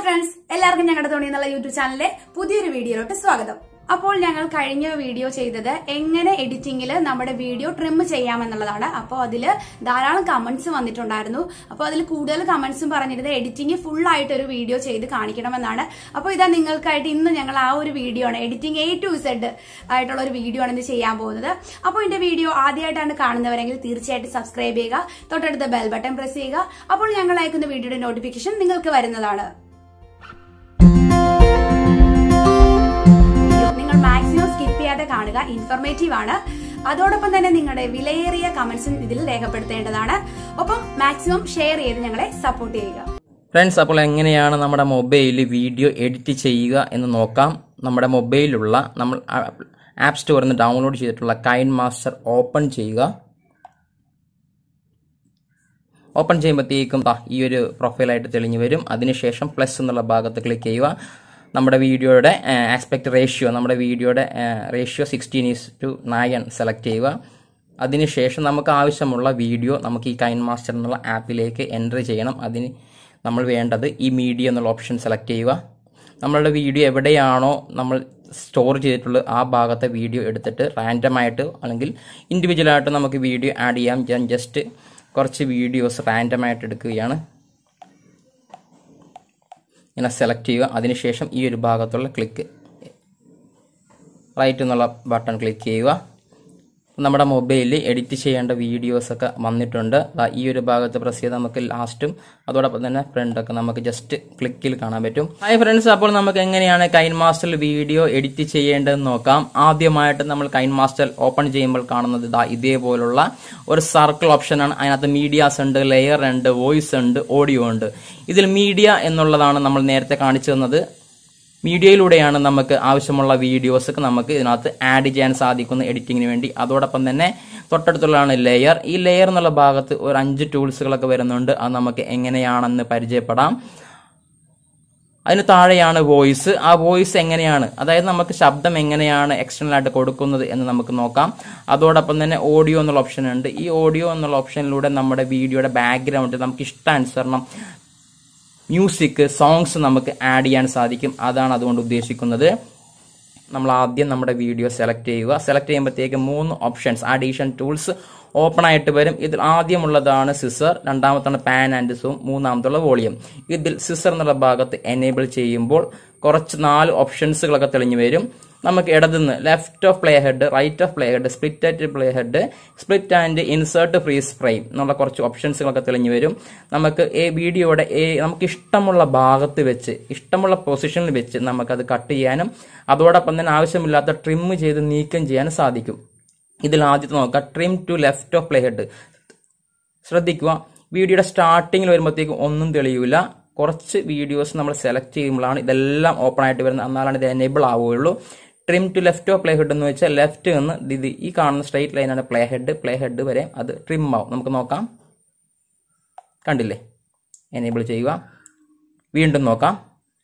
Friends എല്ലാവർക്കും ഞങ്ങളുടെ തോണി എന്നുള്ള യൂട്യൂബ് ചാനലിലെ പുതിയൊരു വീഡിയോയിലോട്ട് സ്വാഗതം അപ്പോൾ ഞങ്ങൾ കഴിഞ്ഞ വീഡിയോ ചെയ്തത് എങ്ങനെ എഡിറ്റിംഗിൽ നമ്മുടെ വീഡിയോ ട്രിം ചെയ്യാമെന്നുള്ളതാണ് അപ്പോൾ അതിൽ ധാരാളം കമന്റ്സ് വന്നിട്ടുണ്ടായിരുന്നു അപ്പോൾ അതിൽ കൂടുതൽ കമന്റ്സും പറഞ്ഞിരുന്നത് എഡിറ്റിംഗ് ഫുൾ ആയിട്ട് ഒരു വീഡിയോ ചെയ്ത് കാണിക്കണമെന്നാണ് അപ്പോൾ ഇതാ നിങ്ങൾക്കായിട്ട് ഇന്ന് ഞങ്ങൾ ആ ഒരു വീഡിയോ ആണ് എഡിറ്റിംഗ് എ ടു സെഡ് ആയിട്ടുള്ള ഒരു വീഡിയോ ആണ് ഇന്ന് ചെയ്യാൻ പോകുന്നത് അപ്പോൾ എന്റെ വീഡിയോ ആദ്യമായിട്ടാണ് കാണുന്നവരെങ്കിൽ തീർച്ചയായിട്ടും സബ്സ്ക്രൈബ് ചെയ്യുക തൊട്ടടുത്ത ബെൽ ബട്ടൺ പ്രസ് ചെയ്യുക അപ്പോൾ ഞങ്ങൾ അയക്കുന്ന വീഡിയോയുടെ നോട്ടിഫിക്കേഷൻ നിങ്ങൾക്ക് വരുന്നതാണ് വീഡിയോ നിങ്ങൾ മാക്സിമം സ്കിപ്പ് ചെയ്യാതെ കാണുക ഇൻഫർമേറ്റീവ് ആണ് അതോടൊപ്പം തന്നെ നിങ്ങളുടെ വിലയേറിയ കമന്റ്സും ഇതിൽ രേഖപ്പെടുത്തേണ്ടതാണ് ഒപ്പം മാക്സിമം ഷെയർ ചെയ്ത് ഞങ്ങളെ സപ്പോർട്ട് ചെയ്യുക ഫ്രണ്ട്സ് അപ്പോൾ എങ്ങനെയാണ് നമ്മുടെ മൊബൈലിൽ വീഡിയോ എഡിറ്റ് ചെയ്യുക എന്ന് നോക്കാം നമ്മുടെ മൊബൈലിലുള്ള നമ്മൾ ആപ്പ് സ്റ്റോറിൽ നിന്ന് ഡൗൺലോഡ് ചെയ്തിട്ടുള്ള കൈൻ മാസ്റ്റർ ഓപ്പൺ ചെയ്യുക ഓപ്പൺ ചെയ്യുമ്പോഴത്തേക്കും ദാ ഈ ഒരു പ്രൊഫൈലായിട്ട് തെളിഞ്ഞു വരും അതിനുശേഷം പ്ലസ് എന്നുള്ള ഭാഗത്ത് ക്ലിക്ക് ചെയ്യുക നമ്മുടെ വീഡിയോയുടെ ആസ്പെക്ട് റേഷ്യോ നമ്മുടെ വീഡിയോയുടെ ratio sixteen is to nine select ചെയ്യുക അതിനുശേഷം നമുക്ക് ആവശ്യമുള്ള വീഡിയോ നമുക്ക് ഈ കൈൻ മാസ്റ്റർ എന്നുള്ള ആപ്പിലേക്ക് എൻ്റർ ചെയ്യണം അതിന് നമ്മൾ വേണ്ടത് ഈ മീഡിയ എന്നുള്ള ഓപ്ഷൻ സെലക്ട് ചെയ്യുക നമ്മളുടെ വീഡിയോ എവിടെയാണോ നമ്മൾ സ്റ്റോർ ചെയ്തിട്ടുള്ളത് ആ ഭാഗത്തെ വീഡിയോ എടുത്തിട്ട് റാൻഡമായിട്ട് അല്ലെങ്കിൽ ഇൻഡിവിജ്വലായിട്ട് നമുക്ക് വീഡിയോ ആഡ് ചെയ്യാം ഞാൻ ജസ്റ്റ് കുറച്ച് വീഡിയോസ് റാൻഡമായിട്ട് എടുക്കുകയാണ് ഇങ്ങനെ സെലക്ട് ചെയ്യുക അതിനുശേഷം ഈ ഒരു ഭാഗത്തുള്ള ക്ലിക്ക് റൈറ്റ് എന്നുള്ള ബട്ടൺ ക്ലിക്ക് ചെയ്യുക നമ്മുടെ മൊബൈലിൽ എഡിറ്റ് ചെയ്യേണ്ട വീഡിയോസൊക്കെ വന്നിട്ടുണ്ട് ദാ ഈ ഒരു ഭാഗത്ത് പ്രസ് ചെയ്ത് നമുക്ക് ലാസ്റ്റും അതോടൊപ്പം തന്നെ ഫ്രണ്ടൊക്കെ നമുക്ക് ജസ്റ്റ് ക്ലിക്കിൽ കാണാൻ പറ്റും ഹായ് ഫ്രണ്ട്സ് അപ്പോൾ നമുക്ക് എങ്ങനെയാണ് കൈൻ മാസ്റ്ററിൽ വീഡിയോ എഡിറ്റ് ചെയ്യേണ്ടതെന്ന് നോക്കാം ആദ്യമായിട്ട് നമ്മൾ കൈൻ മാസ്റ്റർ ഓപ്പൺ ചെയ്യുമ്പോൾ കാണുന്നത് ദാ ഇതേപോലുള്ള ഒരു സർക്കിൾ ഓപ്ഷനാണ് അതിനകത്ത് മീഡിയാസ് ഉണ്ട് ലെയർ ഉണ്ട് വോയിസ് ഉണ്ട് ഓഡിയോ ഉണ്ട് ഇതിൽ മീഡിയ എന്നുള്ളതാണ് നമ്മൾ നേരത്തെ കാണിച്ചു തന്നത് മീഡിയയിലൂടെയാണ് നമുക്ക് ആവശ്യമുള്ള വീഡിയോസൊക്കെ നമുക്ക് ഇതിനകത്ത് ആഡ് ചെയ്യാൻ സാധിക്കുന്ന എഡിറ്റിങ്ങിന് വേണ്ടി അതോടൊപ്പം തന്നെ തൊട്ടടുത്തുള്ളതാണ് ലെയർ ഈ ലെയർ എന്നുള്ള ഭാഗത്ത് ഒരു അഞ്ച് ടൂൾസുകളൊക്കെ വരുന്നുണ്ട് അത് നമുക്ക് എങ്ങനെയാണെന്ന് പരിചയപ്പെടാം അതിന് താഴെയാണ് വോയിസ് ആ വോയിസ് എങ്ങനെയാണ് അതായത് നമുക്ക് ശബ്ദം എങ്ങനെയാണ് എക്സ്റ്റേണൽ ആയിട്ട് കൊടുക്കുന്നത് എന്ന് നമുക്ക് നോക്കാം അതോടൊപ്പം തന്നെ ഓഡിയോ എന്നുള്ള ഓപ്ഷൻ ഉണ്ട് ഈ ഓഡിയോ എന്നുള്ള ഓപ്ഷനിലൂടെ നമ്മുടെ വീഡിയോയുടെ ബാക്ക്ഗ്രൗണ്ട് നമുക്ക് ഇഷ്ടാനുസരണം മ്യൂസിക് സോങ്സ് നമുക്ക് ആഡ് ചെയ്യാൻ സാധിക്കും അതാണ് അതുകൊണ്ട് ഉദ്ദേശിക്കുന്നത് നമ്മൾ ആദ്യം നമ്മുടെ വീഡിയോ സെലക്ട് ചെയ്യുക സെലക്ട് ചെയ്യുമ്പോഴത്തേക്ക് മൂന്ന് ഓപ്ഷൻസ് അഡീഷൻ ടൂൾസ് ഓപ്പൺ ആയിട്ട് വരും ഇതിൽ ആദ്യമുള്ളതാണ് സിസർ രണ്ടാമത്താണ് പാൻ ആൻഡ് സൂം മൂന്നാമത്തുള്ള വോളിയം ഇതിൽ സിസർ എന്നുള്ള ഭാഗത്ത് എനേബിൾ ചെയ്യുമ്പോൾ കുറച്ച് നാല് ഓപ്ഷൻസുകളൊക്കെ തെളിഞ്ഞു വരും നമുക്ക് ഇടതുനിന്ന് left of play head right of play head split at play head split and insert freeze frame എന്നുള്ള കുറച്ച് ഓപ്ഷൻസുകളൊക്കെ തെളിഞ്ഞു വരും നമുക്ക് ഈ വീഡിയോയുടെ നമുക്ക് ഇഷ്ടമുള്ള ഭാഗത്ത് വെച്ച് ഇഷ്ടമുള്ള പൊസിഷനിൽ വെച്ച് നമുക്കത് കട്ട് ചെയ്യാനും അതോടൊപ്പം തന്നെ ആവശ്യമില്ലാത്ത ട്രിം ചെയ്ത് നീക്കം ചെയ്യാനും സാധിക്കും ഇതിൽ ആദ്യത്തെ നോക്കാം trim to left of play head ശ്രദ്ധിക്കുക വീഡിയോയുടെ സ്റ്റാർട്ടിങ്ങിൽ വരുമ്പോഴത്തേക്കും ഒന്നും തെളിയില്ല കുറച്ച് വീഡിയോസ് നമ്മൾ സെലക്ട് ചെയ്യുമ്പോഴാണ് ഇതെല്ലാം ഓപ്പൺ ആയിട്ട് വരുന്നത് എന്നാലാണ് ഇത് എനേബിൾ ആവുകയുള്ളൂ trim to left of play head എന്ന് വെച്ചാൽ ലെഫ്റ്റ് നിന്ന് ഇത് ഈ കാണുന്ന സ്ട്രൈറ്റ് ലൈനാണ് പ്ലേ ഹെഡ് പ്ലേ ഹെഡ് വരെ അത് ട്രിം ആവും നമുക്ക് നോക്കാം കണ്ടില്ലേ എനേബിൾ ചെയ്യുക വീണ്ടും നോക്കാം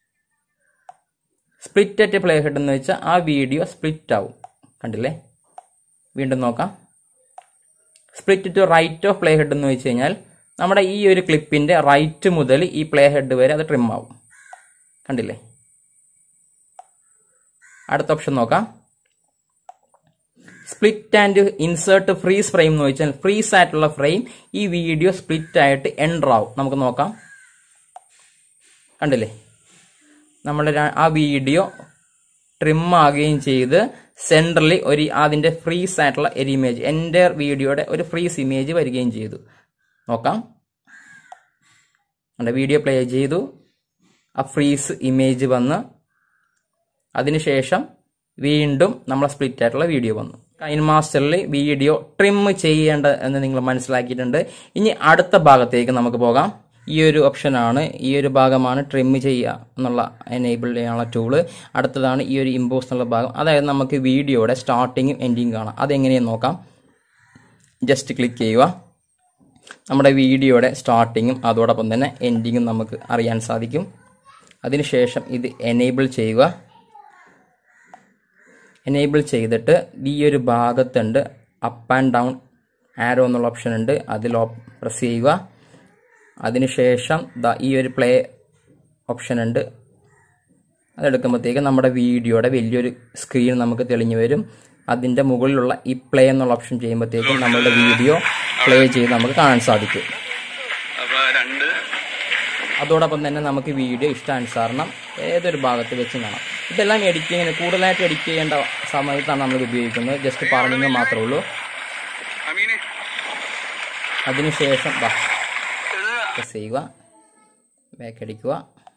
സ്പ്ലിറ്റ് അറ്റ് പ്ലേ ഹെഡ് എന്ന് വെച്ചാൽ ആ വീഡിയോ സ്പ്ലിറ്റ് ആവും കണ്ടില്ലേ വീണ്ടും നോക്കാം split to right of play head എന്ന് വെച്ച് കഴിഞ്ഞാൽ നമ്മുടെ ഈ ഒരു ക്ലിപ്പിന്റെ റൈറ്റ് മുതൽ ഈ പ്ലേ ഹെഡ് വരെ അത് ട്രിം ആവും കണ്ടില്ലേ അടുത്ത ഓപ്ഷൻ നോക്കാം split and insert freeze frame എന്ന് വെച്ചാൽ ഫ്രീസ് ആയിട്ടുള്ള ഫ്രെയിം ഈ വീഡിയോ സ്പ്ലിറ്റ് ആയിട്ട് എൻഡർ ആവും നമുക്ക് നോക്കാം കണ്ടില്ലേ നമ്മുടെ ആ വീഡിയോ ട്രിം ആകുകയും ചെയ്ത് സെൻട്രലി ഒരു അതിന്റെ ഫ്രീസ് ആയിട്ടുള്ള ഒരു ഇമേജ് എൻ്റെ വീഡിയോയുടെ ഒരു ഫ്രീസ് ഇമേജ് വരികയും ചെയ്തു നോക്കാം എൻ്റെ വീഡിയോ പ്ലേ ചെയ്തു ആ ഫ്രീസ് ഇമേജ് വന്ന് അതിനുശേഷം വീണ്ടും നമ്മളെ സ്പ്ലിറ്റ് ആയിട്ടുള്ള വീഡിയോ വന്നു കൈൻ മാസ്റ്ററിൽ വീഡിയോ ട്രിം ചെയ്യേണ്ട എന്ന് നിങ്ങൾ മനസ്സിലാക്കിയിട്ടുണ്ട് ഇനി അടുത്ത ഭാഗത്തേക്ക് നമുക്ക് പോകാം ഈ ഒരു ഓപ്ഷനാണ് ഈ ഒരു ഭാഗമാണ് ട്രിം ചെയ്യുക എന്നുള്ള എനേബിൾ ചെയ്യാനുള്ള ടൂള് അടുത്തതാണ് ഈ ഒരു ഇമ്പോസ് എന്നുള്ള ഭാഗം അതായത് നമുക്ക് വീഡിയോയുടെ സ്റ്റാർട്ടിങ്ങും എൻഡിങ് കാണാം അതെങ്ങനെയെന്ന് നോക്കാം ജസ്റ്റ് ക്ലിക്ക് ചെയ്യുക നമ്മുടെ വീഡിയോയുടെ സ്റ്റാർട്ടിങ്ങും അതോടൊപ്പം തന്നെ എൻഡിങ്ങും നമുക്ക് അറിയാൻ സാധിക്കും അതിനുശേഷം ഇത് എനേബിൾ ചെയ്യുക എനേബിൾ ചെയ്തിട്ട് ഈ ഒരു ഭാഗത്തുണ്ട് അപ്പ് ആൻഡ് ഡൗൺ ആരോ എന്നുള്ള ഓപ്ഷൻ ഉണ്ട് അതിൽ പ്രസ് ചെയ്യുക അതിനുശേഷം ദാ ഈ ഒരു പ്ലേ ഓപ്ഷൻ ഉണ്ട് അതെടുക്കുമ്പോഴത്തേക്ക് നമ്മുടെ വീഡിയോയുടെ വലിയൊരു സ്ക്രീൻ നമുക്ക് തെളിഞ്ഞു വരും അതിൻ്റെ മുകളിലുള്ള ഈ പ്ലേ എന്നുള്ള ഓപ്ഷൻ ചെയ്യുമ്പോഴത്തേക്കും നമ്മളുടെ വീഡിയോ പ്ലേ ചെയ്ത് നമുക്ക് കാണാൻ സാധിക്കും അപ്പൊ രണ്ട് അതോടൊപ്പം തന്നെ നമുക്ക് വീഡിയോ ഇഷ്ടാനുസരണം ഏതൊരു ഭാഗത്ത് വെച്ചും കാണാം ഇതെല്ലാം എഡിറ്റിങ്ങിന് കൂടുതലായിട്ട് എഡിറ്റ് ചെയ്യേണ്ട സമയത്താണ് നമ്മൾ ഉപയോഗിക്കുന്നത് ജസ്റ്റ് പറഞ്ഞെങ്കിൽ മാത്രമേ ഉള്ളൂ അമീനെ അതിനുശേഷം ദാ എഴുതുക പ്രസ് ചെയ്യുക ബാക്ക് അടിക്കുക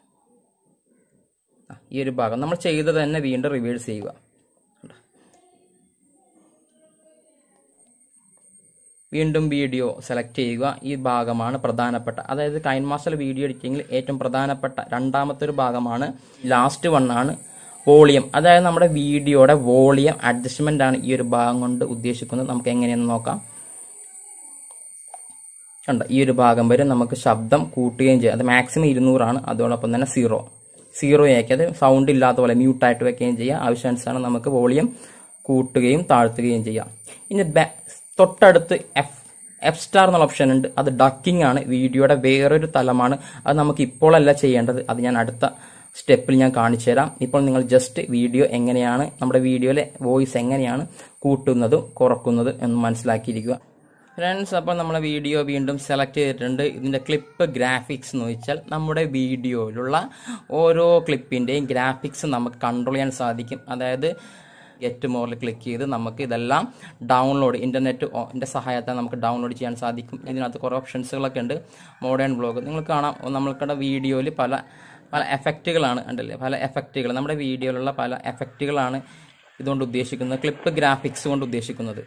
ആ, ഈ ഒരു ഭാഗം നമ്മൾ ചെയ്തത് തന്നെ വീണ്ടും റിവേഴ്സ് ചെയ്യുക കണ്ടോ? വീണ്ടും വീഡിയോ സെലക്ട് ചെയ്യുക ഈ ഭാഗമാണ് പ്രധാനപ്പെട്ട അതായത് കൈൻ മാസ്റ്റർ വീഡിയോ എഡിറ്റിംഗിൽ ഏറ്റവും പ്രധാനപ്പെട്ട രണ്ടാമത്തെ ഒരു ഭാഗമാണ് ലാസ്റ്റ് വൺ ആണ് വോളിയം അതായത് നമ്മുടെ വീഡിയോയുടെ വോളിയം അഡ്ജസ്റ്റ്മെന്റ് ആണ് ഈ ഒരു ഭാഗം കൊണ്ട് ഉദ്ദേശിക്കുന്നത് നമുക്ക് എങ്ങനെയെന്ന് നോക്കാം കണ്ട ഈ ഒരു ഭാഗം വരെ നമുക്ക് ശബ്ദം കൂട്ടുകയും ചെയ്യാം അത് മാക്സിമം ഇരുന്നൂറാണ് അതോടൊപ്പം തന്നെ സീറോ സീറോ ആക്കി അത് സൗണ്ട് ഇല്ലാത്ത പോലെ മ്യൂട്ടായിട്ട് വെക്കുകയും ചെയ്യാം ആവശ്യാനുസരണം നമുക്ക് വോളിയം കൂട്ടുകയും താഴ്ത്തുകയും ചെയ്യാം ഇനി ബാ- തൊട്ടടുത്ത് എഫ് എഫ് സ്റ്റാർ എന്നുള്ള ഓപ്ഷൻ ഉണ്ട് അത് ഡക്കിംഗ് ആണ് വീഡിയോയുടെ വേറൊരു തലമാണ് അത് നമുക്ക് ഇപ്പോഴല്ല ചെയ്യേണ്ടത് അത് ഞാൻ അടുത്ത സ്റ്റെപ്പിൽ ഞാൻ കാണിച്ചു തരാം ഇപ്പോൾ നിങ്ങൾ ജസ്റ്റ് വീഡിയോ എങ്ങനെയാണ് നമ്മുടെ വീഡിയോയിലെ വോയിസ് എങ്ങനെയാണ് കൂട്ടുന്നതും കുറക്കുന്നതും എന്ന് മനസ്സിലാക്കിയിരിക്കുക ഫ്രണ്ട്സ് അപ്പോൾ നമ്മളെ വീഡിയോ വീണ്ടും സെലക്ട് ചെയ്തിട്ടുണ്ട് ഇതിൻ്റെ ക്ലിപ്പ് ഗ്രാഫിക്സ് എന്ന് വെച്ചാൽ നമ്മുടെ വീഡിയോയിലുള്ള ഓരോ ക്ലിപ്പിൻ്റെയും ഗ്രാഫിക്സ് നമുക്ക് കൺട്രോൾ ചെയ്യാൻ സാധിക്കും അതായത് ഗെറ്റ് മോറിൽ ക്ലിക്ക് ചെയ്ത് നമുക്ക് ഇതെല്ലാം ഡൗൺലോഡ് ഇൻ്റർനെറ്റ് സഹായത്താൽ നമുക്ക് ഡൗൺലോഡ് ചെയ്യാൻ സാധിക്കും ഇതിനകത്ത് കുറേ ഓപ്ഷൻസുകളൊക്കെ ഉണ്ട് മോഡേൺ ബ്ലോഗ് നിങ്ങൾ കാണാം നമ്മൾക്കുടെ വീഡിയോയിൽ പല പല എഫക്റ്റുകളാണ് ഉണ്ടല്ലേ പല എഫക്റ്റുകൾ നമ്മുടെ വീഡിയോയിലുള്ള പല എഫക്റ്റുകളാണ് ഇതുകൊണ്ട് ഉദ്ദേശിക്കുന്നത് ക്ലിപ്പ് ഗ്രാഫിക്സ് കൊണ്ട് ഉദ്ദേശിക്കുന്നത്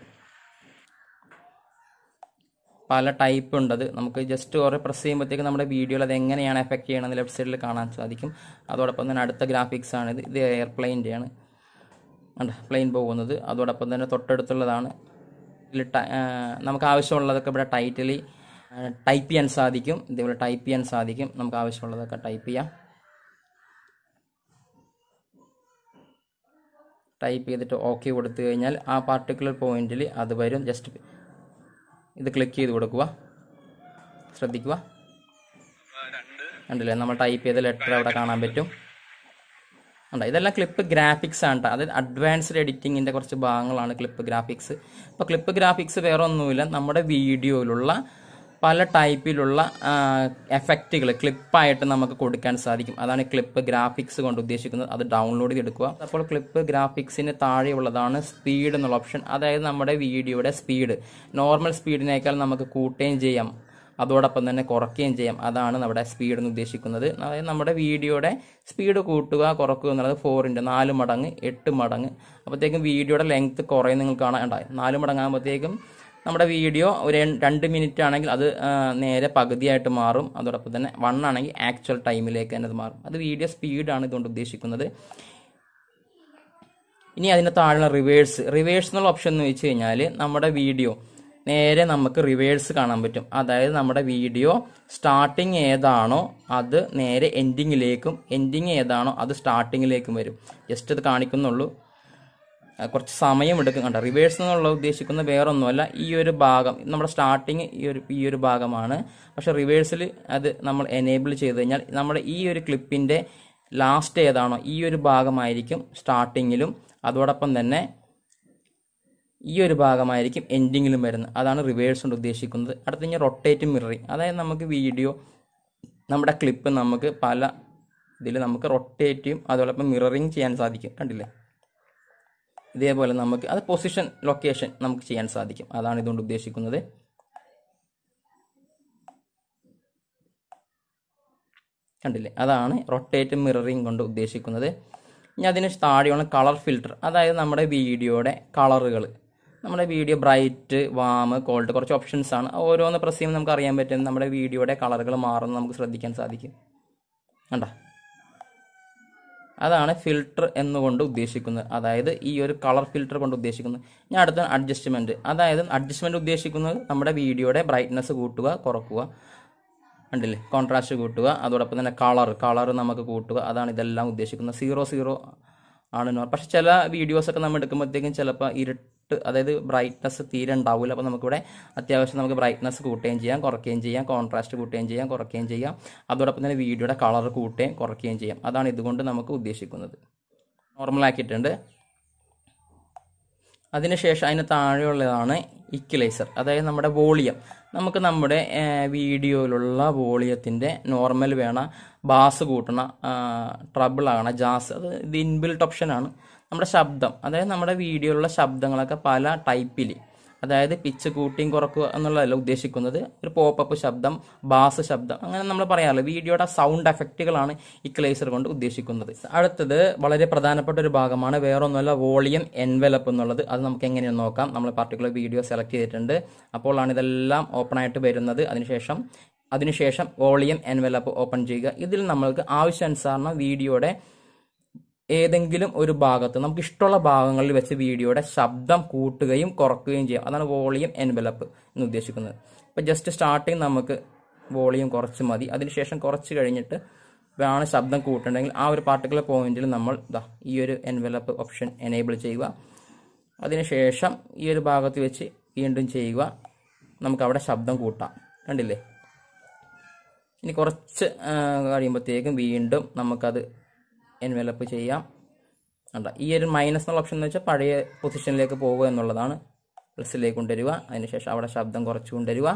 പല ടൈപ്പ് ഉണ്ട് അത് നമുക്ക് ജസ്റ്റ് കുറേ പ്രസ് ചെയ്യുമ്പോഴത്തേക്ക് നമ്മുടെ വീഡിയോയിൽ അത് എങ്ങനെയാണ് എഫക്റ്റ് ചെയ്യണമെന്ന് ലെഫ്റ്റ് സൈഡിൽ കാണാൻ സാധിക്കും അതോടൊപ്പം തന്നെ അടുത്ത ഗ്രാഫിക്സ് ആണ് ഇത് ഇത് എയർപ്ലെയിൻ്റെയാണ് ഉണ്ട് പ്ലെയിൻ പോകുന്നത് അതോടൊപ്പം തന്നെ തൊട്ടടുത്തുള്ളതാണ് ഇതിൽ ട- ആ, നമുക്ക് ആവശ്യമുള്ളതൊക്കെ ഇവിടെ ടൈറ്റിൽ ടൈപ്പ് ചെയ്യാൻ സാധിക്കും ഇതേപോലെ ടൈപ്പ് ചെയ്യാൻ സാധിക്കും നമുക്ക് ആവശ്യമുള്ളതൊക്കെ ടൈപ്പ് ചെയ്യാം ടൈപ്പ് ചെയ്തിട്ട് ഓക്കെ കൊടുത്തു കഴിഞ്ഞാൽ ആ പാർട്ടിക്കുലർ പോയിന്റിൽ അത് വരും ജസ്റ്റ് ഇത് ക്ലിക്ക് ചെയ്ത് കൊടുക്കുക ശ്രദ്ധിക്കുക രണ്ട് കണ്ടില്ലേ നമ്മൾ ടൈപ്പ് ചെയ്ത ലെറ്റർ അവിടെ കാണാൻ പറ്റും ഉണ്ട് ഇതെല്ലാം ക്ലിപ്പ് ഗ്രാഫിക്സ് ആണ് ട്ടോ. അതായത് അഡ്വാൻസ്ഡ് എഡിറ്റിങ്ങിൻ്റെ കുറച്ച് ഭാഗങ്ങളാണ് ക്ലിപ്പ് ഗ്രാഫിക്സ് ഇപ്പോൾ ക്ലിപ്പ് ഗ്രാഫിക്സ് വേറെ ഒന്നുമില്ല നമ്മുടെ വീഡിയോയിലുള്ള പല ടൈപ്പിലുള്ള എഫക്റ്റുകൾ ക്ലിപ്പായിട്ട് നമുക്ക് കൊടുക്കാൻ സാധിക്കും അതാണ് ക്ലിപ്പ് ഗ്രാഫിക്സ് കൊണ്ട് ഉദ്ദേശിക്കുന്നത് അത് ഡൗൺലോഡ് ചെയ്തെടുക്കുക അപ്പോൾ ക്ലിപ്പ് ഗ്രാഫിക്സിന് താഴെയുള്ളതാണ് സ്പീഡ് എന്നുള്ള ഓപ്ഷൻ അതായത് നമ്മുടെ വീഡിയോയുടെ സ്പീഡ് നോർമൽ സ്പീഡിനേക്കാൾ നമുക്ക് കൂട്ടുകയും ചെയ്യാം അതോടൊപ്പം തന്നെ കുറയ്ക്കുകയും ചെയ്യാം അതാണ് നമ്മുടെ സ്പീഡ് എന്ന് ഉദ്ദേശിക്കുന്നത് അതായത് നമ്മുടെ വീഡിയോയുടെ സ്പീഡ് കൂട്ടുക കുറക്കുക എന്നുള്ളത് ഫോറിൻ്റെ നാല് മടങ്ങ് എട്ട് മടങ്ങ് അപ്പോഴത്തേക്കും വീഡിയോയുടെ ലെങ്ത് കുറയും നിങ്ങൾക്ക് കാണാൻ ഉണ്ടായി നാല് മടങ്ങാകുമ്പോഴത്തേക്കും നമ്മുടെ വീഡിയോ ഒരു രണ്ട് രണ്ട് മിനിറ്റ് ആണെങ്കിൽ അത് ആ, നേരെ പകുതിയായിട്ട് മാറും അതോടൊപ്പം തന്നെ വൺ ആണെങ്കിൽ ആക്ച്വൽ ടൈമിലേക്ക് തന്നെ അത് മാറും അത് വീഡിയോ സ്പീഡാണ് ഇതുകൊണ്ട് ഉദ്ദേശിക്കുന്നത് ഇനി അതിന് താഴെയുള്ള റിവേഴ്സ് റിവേഴ്സ് എന്നുള്ള ഓപ്ഷൻ എന്ന് വെച്ച് കഴിഞ്ഞാൽ നമ്മുടെ വീഡിയോ നേരെ നമുക്ക് റിവേഴ്സ് കാണാൻ പറ്റും അതായത് നമ്മുടെ വീഡിയോ സ്റ്റാർട്ടിങ് ഏതാണോ അത് നേരെ എൻഡിങ്ങിലേക്കും എൻഡിങ് ഏതാണോ അത് സ്റ്റാർട്ടിങ്ങിലേക്കും വരും ജസ്റ്റ് അത് കാണിക്കുന്നുള്ളൂ ആ, കുറച്ച് സമയം എടുക്കും കണ്ട റിവേഴ്സ് എന്നുള്ള ഉദ്ദേശിക്കുന്ന വേറൊന്നുമല്ല ഈ ഒരു ഭാഗം നമ്മുടെ സ്റ്റാർട്ടിങ് ഈ ഒരു ഈ ഒരു ഭാഗമാണ് പക്ഷെ റിവേഴ്സിൽ അത് നമ്മൾ എനേബിൾ ചെയ്ത് കഴിഞ്ഞാൽ നമ്മുടെ ഈ ഒരു ക്ലിപ്പിൻ്റെ ലാസ്റ്റ് ഏതാണോ ഈ ഒരു ഭാഗമായിരിക്കും സ്റ്റാർട്ടിങ്ങിലും അതോടൊപ്പം തന്നെ ഈ ഒരു ഭാഗമായിരിക്കും എൻഡിങ്ങിലും വരുന്നത് അതാണ് റിവേഴ്സ് കൊണ്ട് ഉദ്ദേശിക്കുന്നത് അടുത്ത കഴിഞ്ഞാൽ റൊട്ടേറ്റ് മിററിങ് അതായത് നമുക്ക് വീഡിയോ നമ്മുടെ ക്ലിപ്പ് നമുക്ക് പല ഇതിൽ നമുക്ക് റൊട്ടേറ്റും അതോടൊപ്പം മിററിങ് ചെയ്യാൻ സാധിക്കും കണ്ടില്ലേ ഇതേപോലെ നമുക്ക് അത് പൊസിഷൻ ലൊക്കേഷൻ നമുക്ക് ചെയ്യാൻ സാധിക്കും അതാണ് ഇതുകൊണ്ട് ഉദ്ദേശിക്കുന്നത് കണ്ടില്ലേ അതാണ് റൊട്ടേറ്റ് മിററിങ് കൊണ്ട് ഉദ്ദേശിക്കുന്നത് ഇനി അതിന് താഴെയാണ് കളർ ഫിൽറ്റർ അതായത് നമ്മുടെ വീഡിയോയുടെ കളറുകൾ നമ്മുടെ വീഡിയോ ബ്രൈറ്റ് വാം കോൾഡ് കുറച്ച് ഓപ്ഷൻസ് ആണ് ഓരോന്ന് പ്രസ് ചെയ്യുമ്പോൾ നമുക്ക് അറിയാൻ പറ്റും നമ്മുടെ വീഡിയോയുടെ കളറുകൾ മാറുന്നത് നമുക്ക് ശ്രദ്ധിക്കാൻ സാധിക്കും കണ്ട അതാണ് ഫിൽട്ടർ എന്നുകൊണ്ട് ഉദ്ദേശിക്കുന്നത് അതായത് ഈ ഒരു കളർ ഫിൽട്ടർ കൊണ്ട് ഉദ്ദേശിക്കുന്നത് ഞാൻ അടുത്ത അഡ്ജസ്റ്റ്മെന്റ് അതായത് അഡ്ജസ്റ്റ്മെന്റ് ഉദ്ദേശിക്കുന്നത് നമ്മുടെ വീഡിയോയുടെ ബ്രൈറ്റ്നസ് കൂട്ടുക കുറക്കുക കണ്ടില്ലേ കോൺട്രാസ്റ്റ് കൂട്ടുക അതോടൊപ്പം തന്നെ കളർ കളർ നമുക്ക് കൂട്ടുക അതാണ് ഇതെല്ലാം ഉദ്ദേശിക്കുന്നത് സീറോ സീറോ ആണ് നോ- പക്ഷെ ചില വീഡിയോസൊക്കെ നമ്മൾ എടുക്കുമ്പോഴത്തേക്കും ചിലപ്പോൾ ഇരു ഒട്ട് അതായത് ബ്രൈറ്റ്നസ് തീരെ ഉണ്ടാവില്ല അപ്പോൾ നമുക്കിവിടെ അത്യാവശ്യം നമുക്ക് ബ്രൈറ്റ്നസ് കൂട്ടുകയും ചെയ്യാം കുറയ്ക്കുകയും ചെയ്യാം കോൺട്രാസ്റ്റ് കൂട്ടുകയും ചെയ്യാം കുറയ്ക്കുകയും ചെയ്യാം അതോടൊപ്പം തന്നെ വീഡിയോയുടെ കളർ കൂട്ടുകയും കുറയ്ക്കുകയും ചെയ്യാം അതാണ് ഇതുകൊണ്ട് നമുക്ക് ഉദ്ദേശിക്കുന്നത് നോർമലാക്കിയിട്ടുണ്ട് അതിനുശേഷം അതിന് താഴെയുള്ളതാണ് ഇക്വലൈസർ അതായത് നമ്മുടെ വോളിയം നമുക്ക് നമ്മുടെ വീഡിയോയിലുള്ള വോളിയത്തിൻ്റെ നോർമൽ വേണ ബാസ് കൂട്ടണ ട്രബിൾ ആകണ ജാസ് അത് ഇത് ഇൻബിൽട്ട് ഓപ്ഷനാണ് നമ്മുടെ ശബ്ദം അതായത് നമ്മുടെ വീഡിയോയിലുള്ള ശബ്ദങ്ങളൊക്കെ പല ടൈപ്പിൽ അതായത് പിച്ച് കൂട്ടിയും കുറക്കുക എന്നുള്ളതല്ല ഉദ്ദേശിക്കുന്നത് ഒരു പോപ്പപ്പ് ശബ്ദം ബാസ് ശബ്ദം അങ്ങനെ നമ്മൾ പറയാറില്ല വീഡിയോയുടെ സൗണ്ട് എഫക്റ്റുകളാണ് ഇക്വലൈസർ കൊണ്ട് ഉദ്ദേശിക്കുന്നത് അടുത്തത് വളരെ പ്രധാനപ്പെട്ട ഒരു ഭാഗമാണ് വേറൊന്നുമല്ല വോളിയം എൻവലപ്പ് എന്നുള്ളത് അത് നമുക്ക് എങ്ങനെയെന്ന് നോക്കാം നമ്മൾ പർട്ടിക്കുലർ വീഡിയോ സെലക്ട് ചെയ്തിട്ടുണ്ട് അപ്പോഴാണ് ഇതെല്ലാം ഓപ്പൺ ആയിട്ട് വരുന്നത് അതിനുശേഷം അതിനുശേഷം വോളിയം എൻവലപ്പ് ഓപ്പൺ ചെയ്യുക ഇതിൽ നമ്മൾക്ക് ആവശ്യാനുസരണം വീഡിയോയുടെ ഏതെങ്കിലും ഒരു ഭാഗത്ത് നമുക്ക് ഇഷ്ടമുള്ള ഭാഗങ്ങളിൽ വെച്ച് വീഡിയോയുടെ ശബ്ദം കൂട്ടുകയും കുറക്കുകയും ചെയ്യാം അതാണ് വോളിയം എൻവലപ്പ് എന്ന് ഉദ്ദേശിക്കുന്നത് അപ്പോൾ ജസ്റ്റ് സ്റ്റാർട്ടിങ് നമുക്ക് വോളിയം കുറച്ച് മതി അതിനുശേഷം കുറച്ച് കഴിഞ്ഞിട്ട് വേണം ശബ്ദം കൂട്ടുണ്ടെങ്കിൽ ആ ഒരു പാർട്ടിക്കുലർ പോയിന്റിൽ നമ്മൾ ദാ ഈ ഒരു എൻവലപ്പ് ഓപ്ഷൻ എനേബിൾ ചെയ്യുക അതിനുശേഷം ഈ ഒരു ഭാഗത്ത് വെച്ച് വീണ്ടും ചെയ്യുക നമുക്ക് അവിടെ ശബ്ദം കൂട്ടാം കണ്ടില്ലേ ഇനി കുറച്ച് ആ, കഴിയുമ്പോഴത്തേക്കും വീണ്ടും നമുക്കത് എൻവലപ്പ് ചെയ്യാം കണ്ട ഈ ഒരു മൈനസ് എന്നുള്ള ഓപ്ഷൻ എന്ന് വെച്ചാൽ പഴയ പൊസിഷനിലേക്ക് പോവുക എന്നുള്ളതാണ് പ്ലസിലേക്ക് കൊണ്ടുവരിക അതിനുശേഷം അവിടെ ശബ്ദം കുറച്ച് കൊണ്ടുവരിക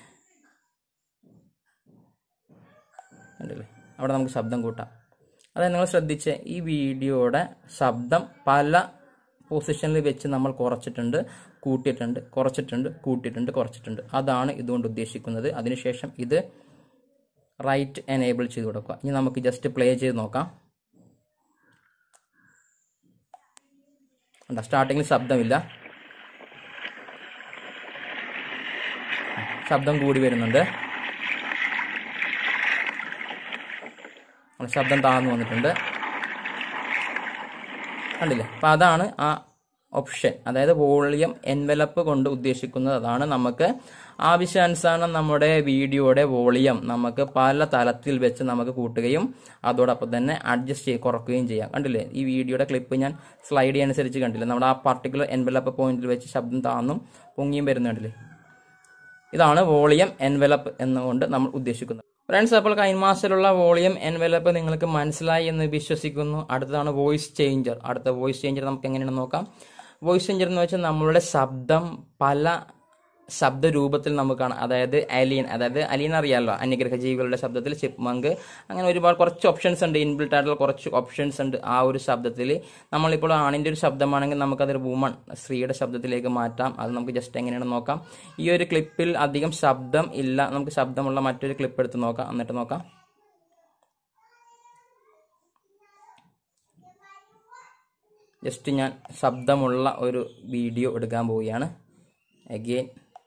കണ്ടില്ലേ അവിടെ നമുക്ക് ശബ്ദം കൂട്ടാം അതായത് നിങ്ങൾ ശ്രദ്ധിച്ച് ഈ വീഡിയോയുടെ ശബ്ദം പല പൊസിഷനിൽ വെച്ച് നമ്മൾ കുറച്ചിട്ടുണ്ട് കൂട്ടിയിട്ടുണ്ട് കുറച്ചിട്ടുണ്ട് കൂട്ടിയിട്ടുണ്ട് കുറച്ചിട്ടുണ്ട് അതാണ് ഇതുകൊണ്ട് ഉദ്ദേശിക്കുന്നത് അതിനുശേഷം ഇത് റൈറ്റ് എനേബിൾ ചെയ്ത് കൊടുക്കുക ഇനി നമുക്ക് ജസ്റ്റ് പ്ലേ ചെയ്ത് നോക്കാം കണ്ടോ സ്റ്റാർട്ടിങ്ങിൽ ശബ്ദമില്ല ശബ്ദം കൂടി വരുന്നുണ്ട് ആ, ശബ്ദം താഴ്ന്നു വന്നിട്ടുണ്ട് കണ്ടില്ലേ അപ്പം അതാണ് ആ ഓപ്ഷൻ അതായത് വോളിയം എൻവലപ്പ് കൊണ്ട് ഉദ്ദേശിക്കുന്നത് അതാണ് നമുക്ക് ആവശ്യാനുസരണം നമ്മുടെ വീഡിയോയുടെ വോളിയം നമുക്ക് പല തലത്തിൽ വെച്ച് നമുക്ക് കൂട്ടുകയും അതോടൊപ്പം തന്നെ അഡ്ജസ്റ്റ് ചെയ്ത് കുറക്കുകയും ചെയ്യാം കണ്ടില്ലേ ഈ വീഡിയോയുടെ ക്ലിപ്പ് ഞാൻ സ്ലൈഡ് അനുസരിച്ച് കണ്ടില്ലേ നമ്മുടെ ആ പർട്ടിക്കുലർ എൻവലപ്പ് പോയിന്റിൽ വെച്ച് ശബ്ദം താന്നും പൊങ്ങിയും വരുന്നുണ്ടല്ലേ ഇതാണ് വോളിയം എൻവലപ്പ് എന്നുകൊണ്ട് നമ്മൾ ഉദ്ദേശിക്കുന്നത് ഫ്രണ്ട്സ് അപ്പോൾ കൈൻമാസ്റ്ററിലുള്ള വോളിയം എൻവലപ്പ് നിങ്ങൾക്ക് മനസ്സിലായി എന്ന് വിശ്വസിക്കുന്നു അടുത്തതാണ് വോയിസ് ചേഞ്ചർ അടുത്ത വോയിസ് ചേഞ്ചർ നമുക്ക് എങ്ങനെയാണ് നോക്കാം വോയിസ് ചേഞ്ചർ എന്ന് വെച്ചാൽ നമ്മളുടെ ശബ്ദം പല ശബ്ദ രൂപത്തിൽ നമുക്ക് കാണാം അതായത് അലിയൻ അതായത് അലിയൻ അറിയാമല്ലോ അന്യഗ്രഹ ജീവികളുടെ ശബ്ദത്തിൽ ചിപ്മങ്ക് അങ്ങനെ ഒരുപാട് കുറച്ച് ഓപ്ഷൻസ് ഉണ്ട് ഇൻബിൽട്ട് ആയിട്ടുള്ള കുറച്ച് ഓപ്ഷൻസ് ഉണ്ട് ആ ഒരു ശബ്ദത്തിൽ നമ്മളിപ്പോൾ ആണിൻ്റെ ഒരു ശബ്ദമാണെങ്കിൽ നമുക്കതൊരു വുമൺ സ്ത്രീയുടെ ശബ്ദത്തിലേക്ക് മാറ്റാം അത് നമുക്ക് ജസ്റ്റ് എങ്ങനെയാണ് നോക്കാം ഈ ഒരു ക്ലിപ്പിൽ അധികം ശബ്ദം ഇല്ല നമുക്ക് ശബ്ദമുള്ള മറ്റൊരു ക്ലിപ്പ് എടുത്ത് നോക്കാം എന്നിട്ട് നോക്കാം ജസ്റ്റ് ഞാൻ ശബ്ദമുള്ള ഒരു വീഡിയോ എടുക്കാൻ പോവുകയാണ് അഗെയിൻ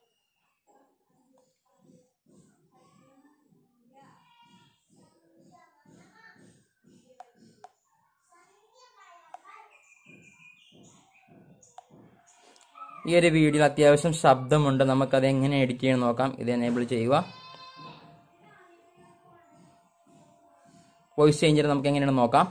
ഈ ഒരു വീഡിയോയിൽ അത്യാവശ്യം ശബ്ദമുണ്ട് നമുക്കത് എങ്ങനെ എഡിറ്റ് ചെയ്യാൻ നോക്കാം ഇത് എനേബിൾ ചെയ്യുക വോയിസ് ചേഞ്ചർ നമുക്ക് എങ്ങനെയാണ് നോക്കാം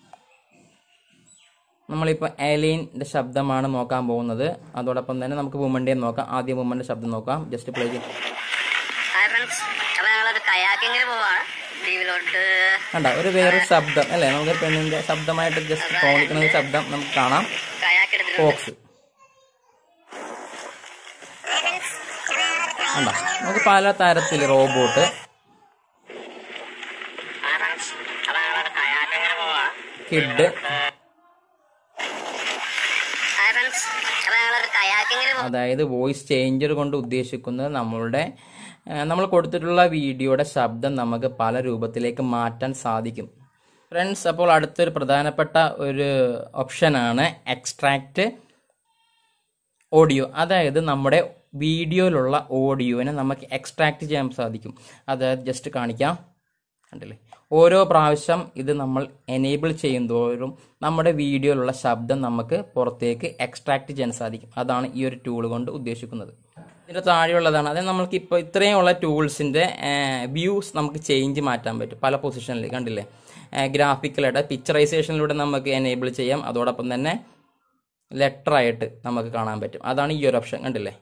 നമ്മളിപ്പോൾ ഏലിയൻ്റെ ശബ്ദമാണ് നോക്കാൻ പോകുന്നത് അതോടൊപ്പം തന്നെ നമുക്ക് വുമൻ്റെ നോക്കാം ആദ്യം വുമൻ്റെ ശബ്ദം നോക്കാം ജസ്റ്റ് പ്ലേ ചെയ്യും ഹായ് ഫ്രണ്ട്സ് അപ്പൊ ഞങ്ങളൊരു കയാക്കിങ്ങിന് പോവാണ് ദ്വീപിലോട്ട് കണ്ട ഒരു വേറൊരു ശബ്ദം അല്ലേ നമുക്ക് പെണ്ണിൻ്റെ ശബ്ദമായിട്ട് ജസ്റ്റ് തോന്നിക്കുന്ന ഒരു ശബ്ദം നമുക്ക് കാണാം കയാക്ക് എടുത്തിട്ടുണ്ട് ഫോക്സ് കണ്ട നമുക്ക് പല തരത്തിൽ റോബോട്ട് ഹായ് ഫ്രണ്ട്സ് അപ്പൊ ഞങ്ങളൊരു കയാക്കിങ്ങിന് പോവാണ് കിഡ് ഹായ് ഫ്രണ്ട്സ് അപ്പൊ ഞങ്ങളൊരു കയാക്കിങ്ങിന് അതായത് വോയിസ് ചേഞ്ചർ കൊണ്ട് ഉദ്ദേശിക്കുന്നത് നമ്മളുടെ ആ, നമ്മൾ കൊടുത്തിട്ടുള്ള വീഡിയോയുടെ ശബ്ദം നമുക്ക് പല രൂപത്തിലേക്ക് മാറ്റാൻ സാധിക്കും ഫ്രണ്ട്സ് അപ്പോൾ അടുത്തൊരു പ്രധാനപ്പെട്ട ഒരു ഓപ്ഷനാണ് എക്സ്ട്രാക്റ്റ് ഓഡിയോ അതായത് നമ്മുടെ വീഡിയോയിലുള്ള ഓഡിയോനെ നമുക്ക് എക്സ്ട്രാക്ട് ചെയ്യാൻ സാധിക്കും അതായത് ജസ്റ്റ് കാണിക്കാം കണ്ടില്ലേ ഓരോ പ്രാവശ്യം ഇത് നമ്മൾ എനേബിൾ ചെയ്യുന്തോറും നമ്മുടെ വീഡിയോയിലുള്ള ശബ്ദം നമുക്ക് പുറത്തേക്ക് എക്സ്ട്രാക്ട് ചെയ്യാൻ സാധിക്കും അതാണ് ഈ ഒരു ടൂൾ കൊണ്ട് ഉദ്ദേശിക്കുന്നത് ഇതിൻ്റെ താഴെയുള്ളതാണ് അതായത് നമുക്ക് ഇപ്പോൾ ഇത്രയുമുള്ള ടൂൾസിൻ്റെ വ്യൂസ് നമുക്ക് ചേഞ്ച് മാറ്റാൻ പറ്റും പല പൊസിഷനിൽ കണ്ടില്ലേ ഗ്രാഫിക്കലായിട്ട് പിക്ചറൈസേഷനിലൂടെ നമുക്ക് എനേബിൾ ചെയ്യാം അതോടൊപ്പം തന്നെ ലെറ്റർ ആയിട്ട് നമുക്ക് കാണാൻ പറ്റും അതാണ് ഈ ഒരു ഓപ്ഷൻ കണ്ടില്ലേ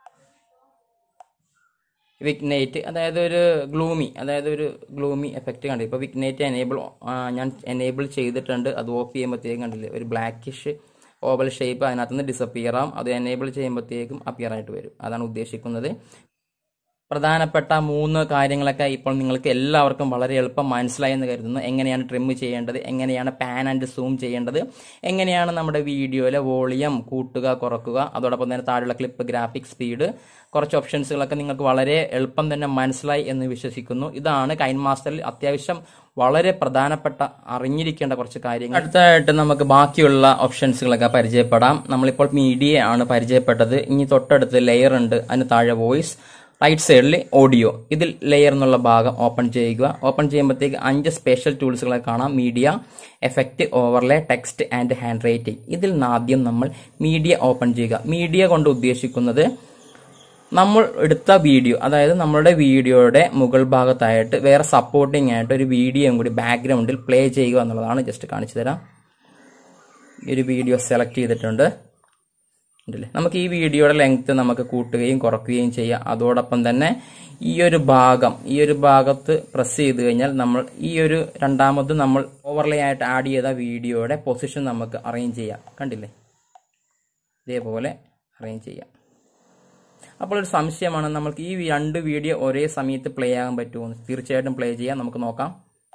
വിഗ്നേറ്റ് അതായത് ഒരു ഗ്ലൂമി അതായത് ഒരു ഗ്ലൂമി എഫക്റ്റ് കണ്ടില്ല ഇപ്പോൾ വിഗ്നേറ്റ് എനേബിൾ ഞാൻ എനേബിൾ ചെയ്തിട്ടുണ്ട് അത് ഓഫ് ചെയ്യുമ്പോഴത്തേക്കും കണ്ടില്ലേ ഒരു ബ്ലാക്കിഷ് ഓവൽ ഷേപ്പ് അതിനകത്ത് നിന്ന് ഡിസപ്പിയർ ആവും അത് എനേബിൾ ചെയ്യുമ്പോഴത്തേക്കും അപ്പിയർ ആയിട്ട് വരും അതാണ് ഉദ്ദേശിക്കുന്നത് പ്രധാനപ്പെട്ട മൂന്ന് കാര്യങ്ങളൊക്കെ ഇപ്പോൾ നിങ്ങൾക്ക് എല്ലാവർക്കും വളരെ എളുപ്പം മനസ്സിലായി എന്ന് കരുതുന്നു എങ്ങനെയാണ് ട്രിം ചെയ്യേണ്ടത് എങ്ങനെയാണ് പാൻ ആൻഡ് സൂം ചെയ്യേണ്ടത് എങ്ങനെയാണ് നമ്മുടെ വീഡിയോയിലെ വോളിയം കൂട്ടുക കുറക്കുക അതോടൊപ്പം തന്നെ താഴെയുള്ള ക്ലിപ്പ് ഗ്രാഫിക് സ്പീഡ് കുറച്ച് ഓപ്ഷൻസുകളൊക്കെ നിങ്ങൾക്ക് വളരെ എളുപ്പം തന്നെ മനസ്സിലായി എന്ന് വിശ്വസിക്കുന്നു ഇതാണ് കൈൻ മാസ്റ്ററിൽ അത്യാവശ്യം വളരെ പ്രധാനപ്പെട്ട അറിഞ്ഞിരിക്കേണ്ട കുറച്ച് കാര്യങ്ങൾ അടുത്തതായിട്ട് നമുക്ക് ബാക്കിയുള്ള ഓപ്ഷൻസുകളൊക്കെ പരിചയപ്പെടാം നമ്മളിപ്പോൾ മീഡിയ ആണ് പരിചയപ്പെട്ടത് ഇനി തൊട്ടടുത്ത് ലെയർ ഉണ്ട് അതിന് താഴെ വോയിസ് റൈറ്റ് സൈഡിൽ ഓഡിയോ ഇതിൽ ലെയർ എന്നുള്ള ഭാഗം ഓപ്പൺ ചെയ്യുക ഓപ്പൺ ചെയ്യുമ്പോഴത്തേക്ക് അഞ്ച് സ്പെഷ്യൽ ടൂൾസുകളെ കാണാം media effect overlay text and handwriting ഇതിൽ നിന്ന് ആദ്യം നമ്മൾ മീഡിയ ഓപ്പൺ ചെയ്യുക മീഡിയ കൊണ്ട് ഉദ്ദേശിക്കുന്നത് നമ്മൾ എടുത്ത വീഡിയോ അതായത് നമ്മുടെ വീഡിയോയുടെ മുകൾ ഭാഗത്തായിട്ട് വേറെ സപ്പോർട്ടിംഗ് ആയിട്ട് ഒരു വീഡിയോയും കൂടി ബാക്ക്ഗ്രൗണ്ടിൽ പ്ലേ ചെയ്യുക എന്നുള്ളതാണ് ജസ്റ്റ് കാണിച്ചു തരാം ഈ ഒരു വീഡിയോ സെലക്ട് ചെയ്തിട്ടുണ്ട് ഉണ്ടല്ലേ നമുക്ക് ഈ വീഡിയോയുടെ ലെങ്ത് നമുക്ക് കൂട്ടുകയും കുറയ്ക്കുകയും ചെയ്യാം അതോടൊപ്പം തന്നെ ഈ ഒരു ഭാഗം ഈ ഒരു ഭാഗത്ത് പ്രസ് ചെയ്ത് കഴിഞ്ഞാൽ നമ്മൾ ഈ ഒരു രണ്ടാമത് നമ്മൾ ഓവർലേ ആയിട്ട് ആഡ് ചെയ്ത വീഡിയോയുടെ പൊസിഷൻ നമുക്ക് അറേഞ്ച് ചെയ്യാം കണ്ടില്ലേ ഇതേപോലെ അറേഞ്ച് ചെയ്യാം അപ്പോൾ ഒരു സംശയമാണ് നമ്മൾക്ക് ഈ രണ്ട് വീഡിയോ ഒരേ സമയത്ത് പ്ലേ ആകാൻ പറ്റുമോ എന്ന്. തീർച്ചയായിട്ടും പ്ലേ ചെയ്യാം നമുക്ക് നോക്കാം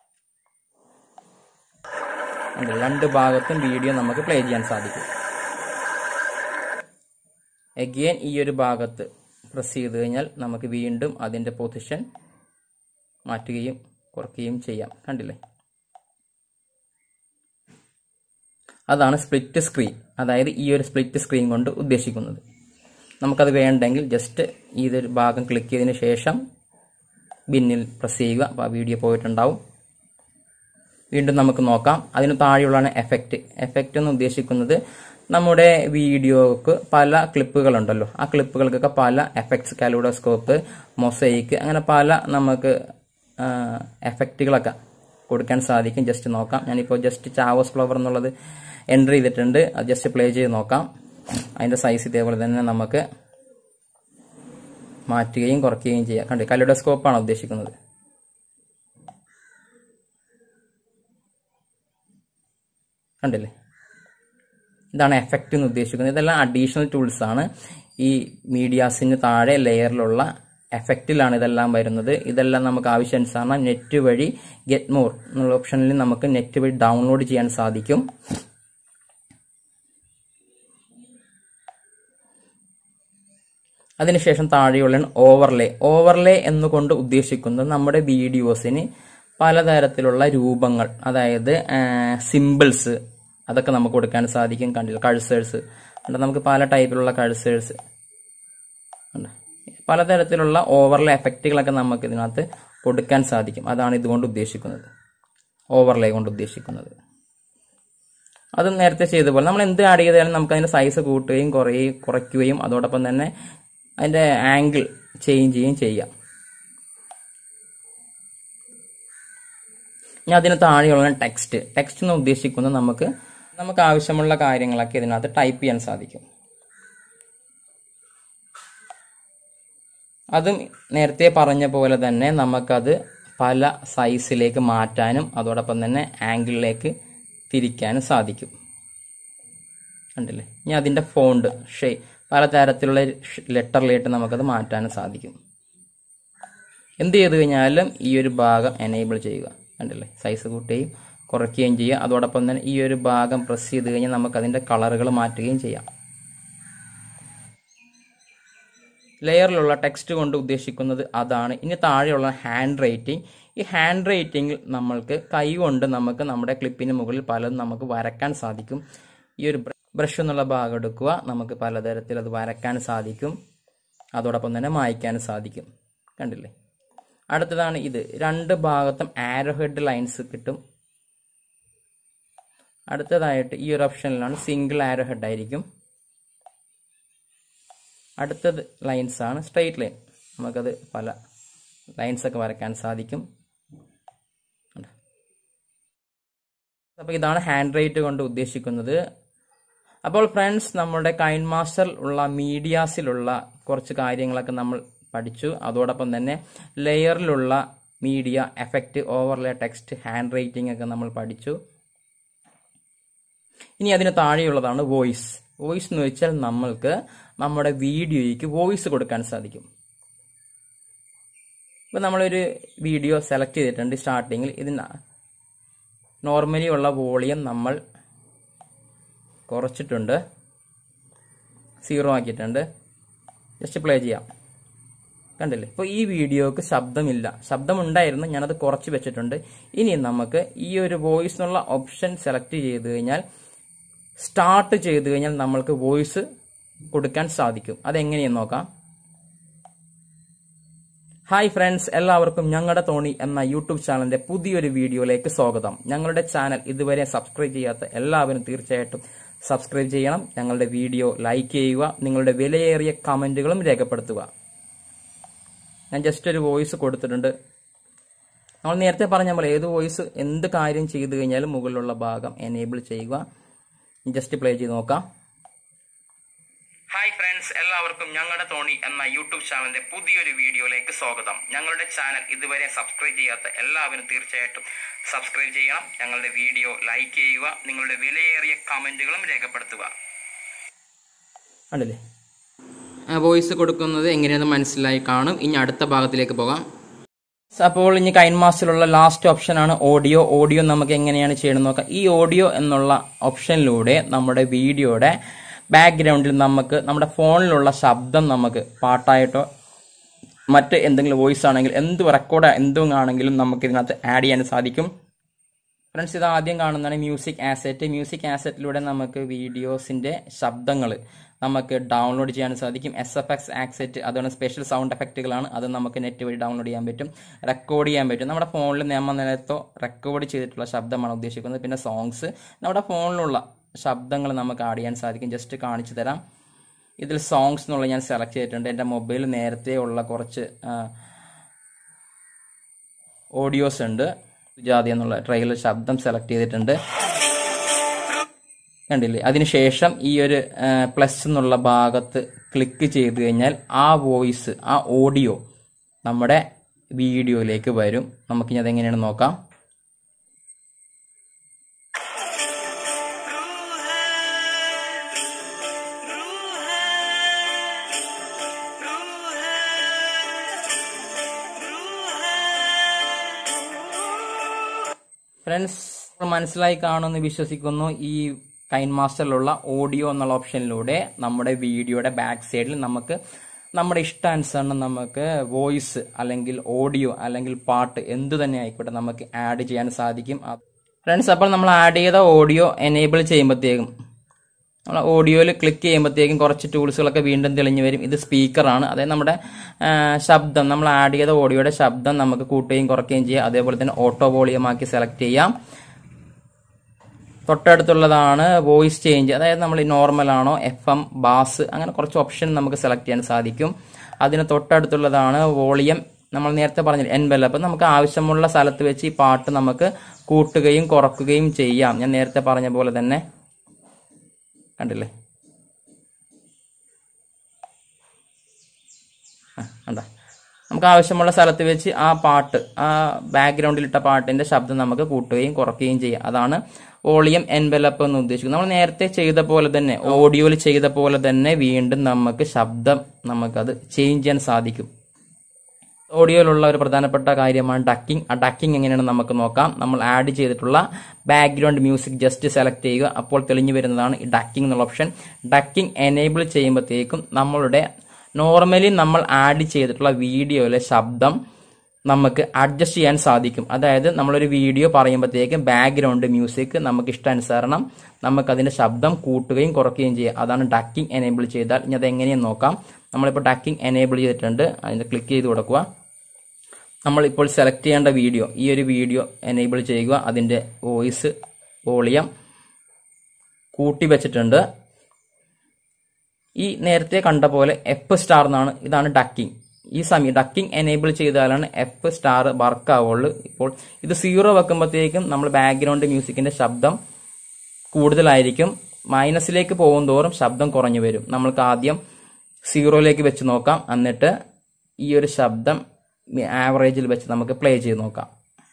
ഉണ്ട്. രണ്ട് ഭാഗത്തും വീഡിയോ നമുക്ക് പ്ലേ ചെയ്യാൻ സാധിക്കും എഗെയിൻ ഈ ഒരു ഭാഗത്ത് പ്രസ് ചെയ്ത് കഴിഞ്ഞാൽ നമുക്ക് വീണ്ടും അതിൻ്റെ പൊസിഷൻ മാറ്റുകയും കുറയ്ക്കുകയും ചെയ്യാം കണ്ടില്ലേ അതാണ് സ്പ്ലിറ്റ് സ്ക്രീൻ അതായത് ഈ ഒരു സ്പ്ലിറ്റ് സ്ക്രീൻ കൊണ്ട് ഉദ്ദേശിക്കുന്നത് നമുക്കത് വേണ്ടെങ്കിൽ ജസ്റ്റ് ഇതൊരു ഭാഗം ക്ലിക്ക് ചെയ്തതിന് ശേഷം ബിന്നിൽ പ്രസ് ചെയ്യുക അപ്പോൾ ആ വീഡിയോ പോയിട്ടുണ്ടാവും വീണ്ടും നമുക്ക് നോക്കാം അതിന് താഴെയുള്ളതാണ് എഫക്റ്റ് എഫക്റ്റ് എന്ന് ഉദ്ദേശിക്കുന്നത് നമ്മുടെ വീഡിയോക്ക് പല ക്ലിപ്പുകളുണ്ടല്ലോ ആ ക്ലിപ്പുകൾക്കൊക്കെ പല എഫക്ട്സ് കാലൂഡോസ്കോപ്പ് മൊസൈക്ക് അങ്ങനെ പല നമുക്ക് എഫക്റ്റുകളൊക്കെ കൊടുക്കാൻ സാധിക്കും ജസ്റ്റ് നോക്കാം ഞാനിപ്പോൾ ജസ്റ്റ് ചാവോസ് ഫ്ലവർ എന്നുള്ളത് എൻ്റർ ചെയ്തിട്ടുണ്ട് അത് ജസ്റ്റ് പ്ലേ ചെയ്ത് നോക്കാം അതിൻ്റെ സൈസ് ഇതേപോലെ തന്നെ നമുക്ക് മാറ്റുകയും കുറയ്ക്കുകയും ചെയ്യാം കണ്ടു കലിഡോസ്കോപ്പാണ് ഉദ്ദേശിക്കുന്നത് കണ്ടില്ലേ ഇതാണ് എഫക്റ്റ് എന്ന് ഉദ്ദേശിക്കുന്നത് ഇതെല്ലാം അഡീഷണൽ ടൂൾസ് ആണ് ഈ മീഡിയാസിന് താഴെ ലെയറിലുള്ള എഫക്റ്റിലാണ് ഇതെല്ലാം വരുന്നത് ഇതെല്ലാം നമുക്ക് ആവശ്യാനുസരണം നെറ്റ് വഴി ഗെറ്റ് മോർ എന്നുള്ള ഓപ്ഷനിൽ നമുക്ക് നെറ്റ് വഴി ഡൗൺലോഡ് ചെയ്യാൻ സാധിക്കും അതിനുശേഷം താഴെയുള്ള ഓവർലേ ഓവർലേ എന്നുകൊണ്ട് ഉദ്ദേശിക്കുന്നത് നമ്മുടെ വീഡിയോസിന് പലതരത്തിലുള്ള രൂപങ്ങൾ അതായത് സിമ്പിൾസ് അതൊക്കെ നമുക്ക് കൊടുക്കാൻ സാധിക്കും കണ്ടില്ല കഴ്സേഴ്സ് ഉണ്ട് നമുക്ക് പല ടൈപ്പിലുള്ള കഴ്സേഴ്സ് ഉണ്ട് പലതരത്തിലുള്ള ഓവർലേ എഫക്റ്റുകളൊക്കെ നമുക്ക് ഇതിനകത്ത് കൊടുക്കാൻ സാധിക്കും അതാണ് ഇതുകൊണ്ട് ഉദ്ദേശിക്കുന്നത് ഓവർലേ കൊണ്ട് ഉദ്ദേശിക്കുന്നത് അത് നേരത്തെ ചെയ്ത പോലെ നമ്മൾ എന്ത് ആഡ് ചെയ്താലും നമുക്ക് അതിന്റെ സൈസ് കൂട്ടുകയും കുറയുകയും കുറയ്ക്കുകയും അതോടൊപ്പം തന്നെ അതിന്റെ ആംഗിൾ ചേഞ്ച് ചെയ്യുകയും ചെയ്യാം ഇനി അതിന് താഴെയുള്ള ടെക്സ്റ്റ് ടെക്സ്റ്റ് എന്ന് ഉദ്ദേശിക്കുന്നത് നമുക്ക് നമുക്ക് ആവശ്യമുള്ള കാര്യങ്ങളൊക്കെ ഇതിനകത്ത് ടൈപ്പ് ചെയ്യാൻ സാധിക്കും അതും നേരത്തെ പറഞ്ഞ പോലെ തന്നെ നമുക്കത് പല സൈസിലേക്ക് മാറ്റാനും അതോടൊപ്പം തന്നെ ആംഗിളിലേക്ക് തിരിക്കാനും സാധിക്കും കണ്ടില്ലേ ഇനി അതിൻ്റെ ഫോണ്ട് ഷേ പലതരത്തിലുള്ള ലെറ്ററിലായിട്ട് നമുക്കത് മാറ്റാനും സാധിക്കും എന്ത് ചെയ്ത് കഴിഞ്ഞാലും ഈ ഒരു ഭാഗം എനേബിൾ ചെയ്യുക കണ്ടില്ലേ സൈസ് കൂട്ടുകയും കുറയ്ക്കുകയും ചെയ്യുക അതോടൊപ്പം തന്നെ ഈ ഒരു ഭാഗം പ്രസ് ചെയ്ത് കഴിഞ്ഞാൽ നമുക്ക് അതിൻ്റെ കളറുകൾ മാറ്റുകയും ചെയ്യാം ലെയറിലുള്ള ടെക്സ്റ്റ് കൊണ്ട് ഉദ്ദേശിക്കുന്നത് അതാണ് ഇനി താഴെയുള്ള ഹാൻഡ് റൈറ്റിംഗ് ഈ ഹാൻഡ് റൈറ്റിംഗിൽ നമ്മൾക്ക് കൈ കൊണ്ട് നമുക്ക് നമ്മുടെ ക്ലിപ്പിന് മുകളിൽ പലതും നമുക്ക് വരക്കാൻ സാധിക്കും ഈ ഒരു ബ്രഷ് എന്നുള്ള ഭാഗം എടുക്കുക നമുക്ക് പലതരത്തിൽ അത് വരക്കാൻ സാധിക്കും അതോടൊപ്പം തന്നെ മായ്ക്കാനും സാധിക്കും കണ്ടില്ലേ അടുത്തതാണ് ഇത് രണ്ട് ഭാഗത്തും ആരോ ഹെഡ് ലൈൻസ് കിട്ടും അടുത്തതായിട്ട് ഈ ഒരു ഓപ്ഷനിലാണ് സിംഗിൾ ആരോ ഹെഡ് ആയിരിക്കും അടുത്തത് ലൈൻസ് ആണ് സ്ട്രെയിറ്റ് ലൈൻ നമുക്കത് പല ലൈൻസ് ഒക്കെ വരയ്ക്കാൻ സാധിക്കും അപ്പോൾ ഇതാണ് ഹാൻഡ് റൈറ്റ് കൊണ്ട് ഉദ്ദേശിക്കുന്നത് അപ്പോൾ ഫ്രണ്ട്സ് നമ്മുടെ കൈൻ മാസ്റ്റർ ഉള്ള മീഡിയാസിലുള്ള കുറച്ച് കാര്യങ്ങളൊക്കെ നമ്മൾ പഠിച്ചു അതോടൊപ്പം തന്നെ ലെയറിലുള്ള media effect overlay text handwriting ഒക്കെ നമ്മൾ പഠിച്ചു ഇനി അതിന് താഴെയുള്ളതാണ് വോയിസ് വോയിസ് എന്ന് വെച്ചാൽ നമ്മൾക്ക് നമ്മുടെ വീഡിയോയ്ക്ക് വോയിസ് കൊടുക്കാൻ സാധിക്കും ഇപ്പം നമ്മളൊരു വീഡിയോ സെലക്ട് ചെയ്തിട്ടുണ്ട് സ്റ്റാർട്ടിങ്ങിൽ ഇതിന് നോർമലി ഉള്ള വോളിയം നമ്മൾ കുറച്ചിട്ടുണ്ട് സീറോ ആക്കിയിട്ടുണ്ട് ജസ്റ്റ് പ്ലേ ചെയ്യാം കണ്ടില്ലേ ഇപ്പോൾ ഈ വീഡിയോക്ക് ശബ്ദമില്ല ശബ്ദമുണ്ടായിരുന്നു ഞാനത് കുറച്ച് വെച്ചിട്ടുണ്ട് ഇനി നമുക്ക് ഈ ഒരു വോയിസ് എന്നുള്ള ഓപ്ഷൻ സെലക്ട് ചെയ്ത് കഴിഞ്ഞാൽ സ്റ്റാർട്ട് ചെയ്ത് കഴിഞ്ഞാൽ നമ്മൾക്ക് വോയിസ് കൊടുക്കാൻ സാധിക്കും അതെങ്ങനെയെന്ന് നോക്കാം ഹായ് ഫ്രണ്ട്സ് എല്ലാവർക്കും ഞങ്ങളുടെ തോണി എന്ന യൂട്യൂബ് ചാനലിന്റെ പുതിയൊരു വീഡിയോയിലേക്ക് സ്വാഗതം ഞങ്ങളുടെ ചാനൽ ഇതുവരെ സബ്സ്ക്രൈബ് ചെയ്യാത്ത എല്ലാവരും തീർച്ചയായിട്ടും സബ്സ്ക്രൈബ് ചെയ്യണം ഞങ്ങളുടെ വീഡിയോ ലൈക്ക് ചെയ്യുക നിങ്ങളുടെ വിലയേറിയ കമന്റുകളും രേഖപ്പെടുത്തുക ഞാൻ ജസ്റ്റ് ഒരു വോയിസ് കൊടുത്തിട്ടുണ്ട് നമ്മൾ നേരത്തെ പറഞ്ഞ പോലെ ഏത് വോയിസ് എന്ത് കാര്യം ചെയ്തു കഴിഞ്ഞാലും മുകളിലുള്ള ഭാഗം എനേബിൾ ചെയ്യുക ജസ്റ്റ് പ്ലേ ചെയ്ത് നോക്കാം ഹായ് ഫ്രണ്ട്സ് എല്ലാവർക്കും ഞങ്ങളുടെ തോണി എന്ന യൂട്യൂബ് ചാനലിന്റെ പുതിയൊരു വീഡിയോയിലേക്ക് സ്വാഗതം ഞങ്ങളുടെ ചാനൽ ഇതുവരെ സബ്സ്ക്രൈബ് ചെയ്യാത്ത എല്ലാവരും തീർച്ചയായിട്ടും സബ്സ്ക്രൈബ് ചെയ്യണം ഞങ്ങളുടെ വീഡിയോ ലൈക്ക് ചെയ്യുക നിങ്ങളുടെ വിലയേറിയ കമന്റുകളും രേഖപ്പെടുത്തുക കണ്ടില്ലേ വോയിസ് കൊടുക്കുന്നത് എങ്ങനെയെന്ന് മനസ്സിലായി കാണും ഇനി അടുത്ത ഭാഗത്തിലേക്ക് പോകാം അപ്പോൾ ഇനി കൈൻ മാസ്റ്ററിലുള്ള ലാസ്റ്റ് ഓപ്ഷനാണ് ഓഡിയോ ഓഡിയോ നമുക്ക് എങ്ങനെയാണ് ചെയ്യണമെന്ന് നോക്കാം ഈ ഓഡിയോ എന്നുള്ള ഓപ്ഷനിലൂടെ നമ്മുടെ വീഡിയോയുടെ ബാക്ക്ഗ്രൗണ്ടിൽ നമുക്ക് നമ്മുടെ ഫോണിലുള്ള ശബ്ദം നമുക്ക് പാട്ടായിട്ടോ മറ്റ് എന്തെങ്കിലും വോയിസ് ആണെങ്കിൽ എന്ത് റെക്കോർഡ് എന്തും ആണെങ്കിലും നമുക്ക് ഇതിനകത്ത് ആഡ് ചെയ്യാൻ സാധിക്കും ഫ്രണ്ട്സ് ഇത് ആദ്യം കാണുന്നതാണ് മ്യൂസിക് ആസെറ്റ് മ്യൂസിക് ആസെറ്റിലൂടെ നമുക്ക് വീഡിയോസിന്റെ ശബ്ദങ്ങൾ നമുക്ക് ഡൗൺലോഡ് ചെയ്യാൻ സാധിക്കും എസ് എഫ് എക്സ് ആക്സെറ്റ് അതുപോലെ സ്പെഷ്യൽ സൗണ്ട് എഫക്റ്റുകളാണ് അത് നമുക്ക് നെറ്റ് വഴി ഡൗൺലോഡ് ചെയ്യാൻ പറ്റും റെക്കോർഡ് ചെയ്യാൻ പറ്റും നമ്മുടെ ഫോണിൽ നിയമനിലത്തോ റെക്കോർഡ് ചെയ്തിട്ടുള്ള ശബ്ദമാണ് ഉദ്ദേശിക്കുന്നത് പിന്നെ സോങ്സ് നമ്മുടെ ഫോണിലുള്ള ശബ്ദങ്ങൾ നമുക്ക് ആഡ് ചെയ്യാൻ സാധിക്കും ജസ്റ്റ് കാണിച്ചു തരാം ഇതിൽ സോങ്സ് എന്നുള്ള ഞാൻ സെലക്ട് ചെയ്തിട്ടുണ്ട് എൻ്റെ മൊബൈൽ നേരത്തെ ഉള്ള കുറച്ച് ഓഡിയോസ് ഉണ്ട് ജാതി എന്നുള്ള ട്രെയിലർ ശബ്ദം സെലക്ട് ചെയ്തിട്ടുണ്ട് കണ്ടില്ലേ അതിനുശേഷം ഈ ഒരു പ്ലസ് എന്നുള്ള ഭാഗത്ത് ക്ലിക്ക് ചെയ്ത് കഴിഞ്ഞാൽ ആ വോയിസ് ആ ഓഡിയോ നമ്മുടെ വീഡിയോയിലേക്ക് വരും നമുക്കിനി അതെങ്ങനെയാണ് നോക്കാം ഫ്രണ്ട്സ് മനസ്സിലായി കാണുമെന്ന് വിശ്വസിക്കുന്നു ഈ കൈൻ മാസ്റ്ററിലുള്ള ഓഡിയോ എന്നുള്ള ഓപ്ഷനിലൂടെ നമ്മുടെ വീഡിയോയുടെ ബാക്ക് സൈഡിൽ നമുക്ക് നമ്മുടെ ഇഷ്ടാനുസരണം നമുക്ക് വോയിസ് അല്ലെങ്കിൽ ഓഡിയോ അല്ലെങ്കിൽ പാട്ട് എന്തു തന്നെ ആയിക്കോട്ടെ നമുക്ക് ആഡ് ചെയ്യാൻ സാധിക്കും ഫ്രണ്ട്സ് അപ്പോൾ നമ്മൾ ആഡ് ചെയ്ത ഓഡിയോ എനേബിൾ ചെയ്യുമ്പോഴത്തേക്കും നമ്മൾ ഓഡിയോയിൽ ക്ലിക്ക് ചെയ്യുമ്പോഴത്തേക്കും കുറച്ച് ടൂൾസുകളൊക്കെ വീണ്ടും തെളിഞ്ഞു വരും ഇത് സ്പീക്കറാണ് അതായത് നമ്മുടെ ശബ്ദം നമ്മൾ ആഡ് ചെയ്ത ഓഡിയോയുടെ ശബ്ദം നമുക്ക് കൂട്ടുകയും കുറയ്ക്കുകയും ചെയ്യാം അതേപോലെ തന്നെ ഓട്ടോ വോളിയമാക്കി സെലക്ട് ചെയ്യാം തൊട്ടടുത്തുള്ളതാണ് വോയിസ് ചേഞ്ച് അതായത് നമ്മൾ നോർമൽ ആണോ എഫ് എം ബാസ് അങ്ങനെ കുറച്ച് ഓപ്ഷൻ നമുക്ക് സെലക്ട് ചെയ്യാൻ സാധിക്കും അതിന് തൊട്ടടുത്തുള്ളതാണ് വോളിയം നമ്മൾ നേരത്തെ പറഞ്ഞില്ല എൻവെലപ്പ് നമുക്ക് ആവശ്യമുള്ള സ്ഥലത്ത് വെച്ച് ഈ പാട്ട് നമുക്ക് കൂട്ടുകയും കുറക്കുകയും ചെയ്യാം ഞാൻ നേരത്തെ പറഞ്ഞ പോലെ തന്നെ കണ്ടില്ലേ കണ്ട നമുക്ക് ആവശ്യമുള്ള സ്ഥലത്ത് വെച്ച് ആ പാട്ട് ആ ബാക്ക്ഗ്രൗണ്ടിൽ ഇട്ട പാട്ടിന്റെ ശബ്ദം നമുക്ക് കൂട്ടുകയും കുറയ്ക്കുകയും ചെയ്യാം അതാണ് വോളിയം എൻവലപ്പ് എന്ന് ഉദ്ദേശിക്കുന്നത് നമ്മൾ നേരത്തെ ചെയ്ത പോലെ തന്നെ ഓഡിയോയിൽ ചെയ്ത പോലെ തന്നെ വീണ്ടും നമുക്ക് ശബ്ദം നമുക്കത് ചേഞ്ച് ചെയ്യാൻ സാധിക്കും ഓഡിയോയിലുള്ള ഒരു പ്രധാനപ്പെട്ട കാര്യമാണ് ഡക്കിംഗ് ആ ഡക്കിംഗ് എങ്ങനെയാണ് നമുക്ക് നോക്കാം നമ്മൾ ആഡ് ചെയ്തിട്ടുള്ള ബാക്ക്ഗ്രൗണ്ട് മ്യൂസിക് ജസ്റ്റ് സെലക്ട് ചെയ്യുക അപ്പോൾ തെളിഞ്ഞു വരുന്നതാണ് ഈ ഡക്കിംഗ് എന്നുള്ള ഓപ്ഷൻ ഡക്കിംഗ് എനേബിൾ ചെയ്യുമ്പോഴത്തേക്കും നമ്മളുടെ നോർമലി നമ്മൾ ആഡ് ചെയ്തിട്ടുള്ള വീഡിയോയിലെ ശബ്ദം നമുക്ക് അഡ്ജസ്റ്റ് ചെയ്യാൻ സാധിക്കും അതായത് നമ്മളൊരു വീഡിയോ പറയുമ്പോഴത്തേക്കും ബാക്ക്ഗ്രൗണ്ട് മ്യൂസിക് നമുക്ക് ഇഷ്ടാനുസരണം നമുക്ക് അതിന്റെ ശബ്ദം കൂട്ടുകയും കുറയ്ക്കുകയും ചെയ്യാം അതാണ് ഡക്കിംഗ് എനേബിൾ ചെയ്താൽ ഇനി അത് എങ്ങനെയെന്ന് നോക്കാം നമ്മളിപ്പോൾ ഡക്കിംഗ് എനേബിൾ ചെയ്തിട്ടുണ്ട് അതിന് ക്ലിക്ക് ചെയ്ത് കൊടുക്കുക നമ്മൾ ഇപ്പോൾ സെലക്ട് ചെയ്യേണ്ട വീഡിയോ ഈ ഒരു വീഡിയോ എനേബിൾ ചെയ്യുക അതിന്റെ വോയിസ് വോളിയം കൂട്ടി വെച്ചിട്ടുണ്ട് ഈ നേരത്തെ കണ്ട പോലെ എഫ് സ്റ്റാർ എന്നാണ് ഇതാണ് ഡക്കിംഗ് ഈ സമയം ഡക്കിംഗ് എനേബിൾ ചെയ്താലാണ് എഫ് സ്റ്റാർ വർക്ക് ആവുള്ളൂ ഇപ്പോൾ ഇത് സീറോ വെക്കുമ്പോഴത്തേക്കും നമ്മൾ ബാക്ക്ഗ്രൗണ്ട് മ്യൂസിക്കിന്റെ ശബ്ദം കൂടുതലായിരിക്കും മൈനസിലേക്ക് പോകും തോറും ശബ്ദം കുറഞ്ഞു വരും നമ്മൾക്ക് ആദ്യം സീറോയിലേക്ക് വെച്ച് നോക്കാം എന്നിട്ട് ഈ ഒരു ശബ്ദം ആവറേജിൽ വെച്ച് നമുക്ക് പ്ലേ ചെയ്ത് നോക്കാം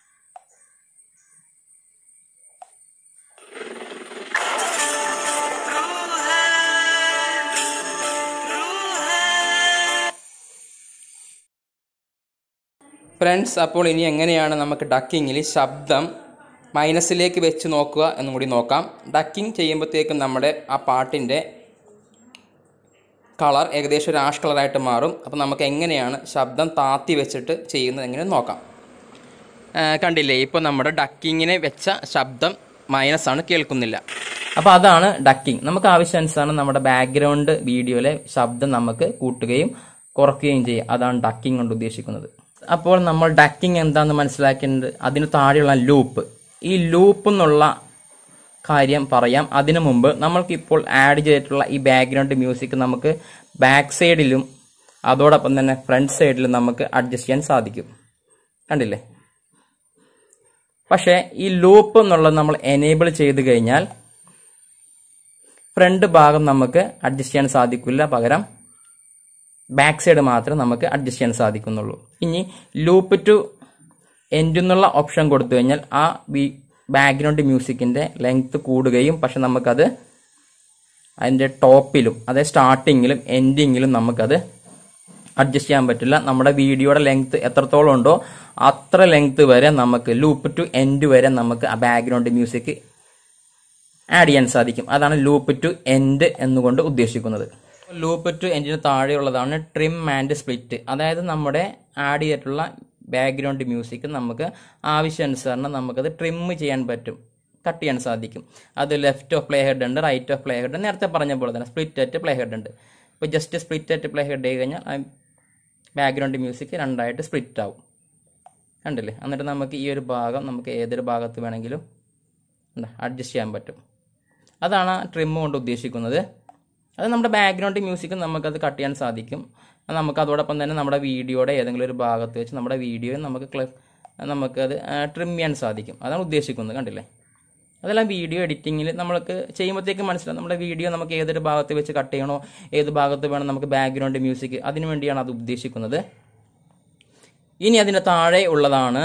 ഫ്രണ്ട്സ് അപ്പോൾ ഇനി എങ്ങനെയാണ് നമുക്ക് ഡക്കിങ്ങിൽ ശബ്ദം മൈനസിലേക്ക് വെച്ച് നോക്കുക എന്നും കൂടി നോക്കാം ഡക്കിങ് ചെയ്യുമ്പോഴത്തേക്കും നമ്മുടെ ആ പാട്ടിൻ്റെ കളർ ഏകദേശം ഒരു ആഷ് കളറായിട്ട് മാറും അപ്പോൾ നമുക്ക് എങ്ങനെയാണ് ശബ്ദം താത്തി വെച്ചിട്ട് ചെയ്യുന്നത് എങ്ങനെ നോക്കാം ആ, കണ്ടില്ലേ ഇപ്പോൾ നമ്മുടെ ഡക്കിങ്ങിനെ വെച്ച ശബ്ദം മൈനസ് ആണ് കേൾക്കുന്നില്ല അപ്പോൾ അതാണ് ഡക്കിങ് നമുക്ക് ആവശ്യാനുസരണം നമ്മുടെ ബാക്ക്ഗ്രൗണ്ട് വീഡിയോയിലെ ശബ്ദം നമുക്ക് കൂട്ടുകയും കുറയ്ക്കുകയും ചെയ്യും അതാണ് ഡക്കിങ് കൊണ്ട് ഉദ്ദേശിക്കുന്നത് അപ്പോൾ നമ്മൾ ഡക്കിങ് എന്താണെന്ന് മനസ്സിലാക്കേണ്ടത് അതിന് താഴെയുള്ള ലൂപ്പ് ഈ ലൂപ്പ് എന്നുള്ള കാര്യം പറയാം അതിനു മുമ്പ് നമ്മൾക്ക് ഇപ്പോൾ ആഡ് ചെയ്തിട്ടുള്ള ഈ ബാക്ക്ഗ്രൗണ്ട് മ്യൂസിക് നമുക്ക് ബാക്ക് സൈഡിലും അതോടൊപ്പം തന്നെ ഫ്രണ്ട് സൈഡിലും നമുക്ക് അഡ്ജസ്റ്റ് ചെയ്യാൻ സാധിക്കും കണ്ടില്ലേ പക്ഷേ ഈ ലൂപ്പ് എന്നുള്ളത് നമ്മൾ എനേബിൾ ചെയ്ത് കഴിഞ്ഞാൽ ഫ്രണ്ട് ഭാഗം നമുക്ക് അഡ്ജസ്റ്റ് ചെയ്യാൻ സാധിക്കില്ല പകരം ബാക്ക് സൈഡ് മാത്രമേ നമുക്ക് അഡ്ജസ്റ്റ് ചെയ്യാൻ സാധിക്കുന്നുള്ളൂ ഇനി ലൂപ്പ് ടു എൻഡ് എന്നുള്ള ഓപ്ഷൻ കൊടുത്തു കഴിഞ്ഞാൽ ആ ബാക്ക്ഗ്രൗണ്ട് മ്യൂസിക്കിന്റെ ലെങ്ത് കൂടുകയും പക്ഷെ നമുക്കത് അതിന്റെ ടോപ്പിലും അതായത് സ്റ്റാർട്ടിങ്ങിലും എൻഡിങ്ങിലും നമുക്കത് അഡ്ജസ്റ്റ് ചെയ്യാൻ പറ്റില്ല നമ്മുടെ വീഡിയോയുടെ ലെങ്ത് എത്രത്തോളം ഉണ്ടോ അത്ര ലെങ്ത് വരെ നമുക്ക് ലൂപ്പ് ടു എൻഡ് വരെ നമുക്ക് ആ ബാക്ക്ഗ്രൗണ്ട് മ്യൂസിക് ആഡ് ചെയ്യാൻ സാധിക്കും അതാണ് ലൂപ്പ് ടു എൻഡ് എന്നുകൊണ്ട് ഉദ്ദേശിക്കുന്നത് ലൂപ്പ് ടു എൻഡിന് താഴെയുള്ളതാണ് ട്രിം ആൻഡ് സ്പ്ലിറ്റ് അതായത് നമ്മുടെ ആഡ് ചെയ്തിട്ടുള്ള ബാക്ക്ഗ്രൗണ്ട് മ്യൂസിക് നമുക്ക് ആവശ്യാനുസരണം നമുക്കത് ട്രിം ചെയ്യാൻ പറ്റും കട്ട് ചെയ്യാൻ സാധിക്കും അത് ലെഫ്റ്റ് ഓഫ് പ്ലേ ഹെഡ് ഉണ്ട് റൈറ്റ് ഓഫ് പ്ലേ ഹെഡ് നേരത്തെ പറഞ്ഞ പോലെ തന്നെ സ്പ്ലിറ്റ് അറ്റ് പ്ലേ ഹെഡ് ഉണ്ട് ഇപ്പോൾ just split at play head ചെയ്ത് കഴിഞ്ഞാൽ ബാക്ക്ഗ്രൗണ്ട് മ്യൂസിക് രണ്ടായിട്ട് സ്പ്ലിറ്റ് ആവും കണ്ടില്ലേ എന്നിട്ട് നമുക്ക് ഈ ഒരു ഭാഗം നമുക്ക് ഏതൊരു ഭാഗത്ത് വേണമെങ്കിലും അഡ്ജസ്റ്റ് ചെയ്യാൻ പറ്റും അതാണ് ട്രിം കൊണ്ട് ഉദ്ദേശിക്കുന്നത് അത് നമ്മുടെ ബാക്ക്ഗ്രൗണ്ട് മ്യൂസിക് നമുക്കത് കട്ട് ചെയ്യാൻ സാധിക്കും അത് നമുക്ക് അതോടൊപ്പം തന്നെ നമ്മുടെ വീഡിയോയുടെ ഏതെങ്കിലും ഒരു ഭാഗത്ത് വെച്ച് നമ്മുടെ വീഡിയോ നമുക്ക് ക്ല നമുക്കത് ട്രിം ചെയ്യാൻ സാധിക്കും അതാണ് ഉദ്ദേശിക്കുന്നത് കണ്ടില്ലേ അതെല്ലാം വീഡിയോ എഡിറ്റിങ്ങിൽ നമ്മൾക്ക് ചെയ്യുമ്പോഴത്തേക്ക് മനസ്സിലാവും നമ്മുടെ വീഡിയോ നമുക്ക് ഏതൊരു ഭാഗത്ത് വെച്ച് കട്ട് ചെയ്യണോ ഏത് ഭാഗത്ത് വേണം നമുക്ക് ബാക്ക്ഗ്രൗണ്ട് മ്യൂസിക് അതിനു വേണ്ടിയാണ് അത് ഉദ്ദേശിക്കുന്നത് ഇനി അതിന് താഴെ ഉള്ളതാണ്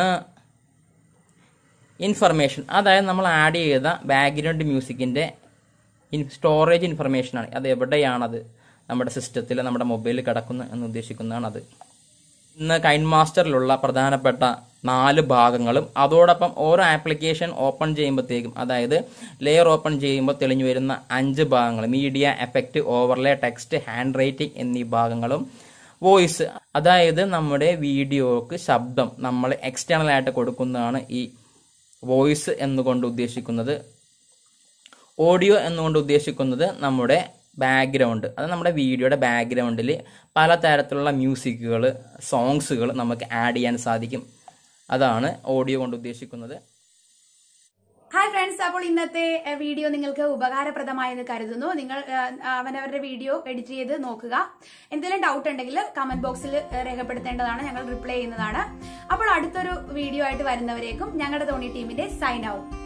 ഇൻഫർമേഷൻ അതായത് നമ്മൾ ആഡ് ചെയ്ത ബാക്ക്ഗ്രൗണ്ട് മ്യൂസിക്കിൻ്റെ സ്റ്റോറേജ് ഇൻഫർമേഷനാണ് അത് എവിടെയാണത് നമ്മുടെ സിസ്റ്റത്തിൽ നമ്മുടെ മൊബൈലിൽ കിടക്കുന്നു എന്ന് ഉദ്ദേശിക്കുന്നതാണ് അത് ഇന്ന് കൈൻ മാസ്റ്ററിലുള്ള പ്രധാനപ്പെട്ട നാല് ഭാഗങ്ങളും അതോടൊപ്പം ഓരോ ആപ്ലിക്കേഷൻ ഓപ്പൺ ചെയ്യുമ്പോഴത്തേക്കും അതായത് ലെയർ ഓപ്പൺ ചെയ്യുമ്പോൾ തെളിഞ്ഞു വരുന്ന അഞ്ച് ഭാഗങ്ങൾ media effect overlay text handwriting എന്നീ ഭാഗങ്ങളും വോയിസ് അതായത് നമ്മുടെ വീഡിയോക്ക് ശബ്ദം നമ്മൾ എക്സ്റ്റേണൽ ആയിട്ട് കൊടുക്കുന്നതാണ് ഈ വോയിസ് എന്നുകൊണ്ട് ഉദ്ദേശിക്കുന്നത് ഓഡിയോ എന്നുകൊണ്ട് ഉദ്ദേശിക്കുന്നത് നമ്മുടെ ബാക്ക്ഗ്രൗണ്ട് അത് നമ്മുടെ വീഡിയോയുടെ ബാക്ക്ഗ്രൗണ്ടിൽ പലതരത്തിലുള്ള മ്യൂസിക്കുകൾ സോങ്സുകൾ നമുക്ക് ആഡ് ചെയ്യാൻ സാധിക്കും അതാണ് ഓഡിയോ കൊണ്ട് ഉദ്ദേശിക്കുന്നത് ഹായ് ഫ്രണ്ട്സ് അപ്പോൾ ഇന്നത്തെ എഹ്, വീഡിയോ നിങ്ങൾക്ക് ഉപകാരപ്രദമായെന്ന് കരുതുന്നു നിങ്ങൾ ഏഹ്, അവനവരുടെ വീഡിയോ എഡിറ്റ് ചെയ്ത് നോക്കുക എന്തെങ്കിലും ഡൗട്ട് ഉണ്ടെങ്കിൽ കമന്റ് ബോക്സിൽ ഏഹ്, രേഖപ്പെടുത്തേണ്ടതാണ് ഞങ്ങൾ റിപ്ലൈ ചെയ്യുന്നതാണ് അപ്പോൾ അടുത്തൊരു വീഡിയോ ആയിട്ട് വരുന്നവരേക്കും ഞങ്ങളുടെ തോണി ടീമിന്റെ സൈൻ ആവും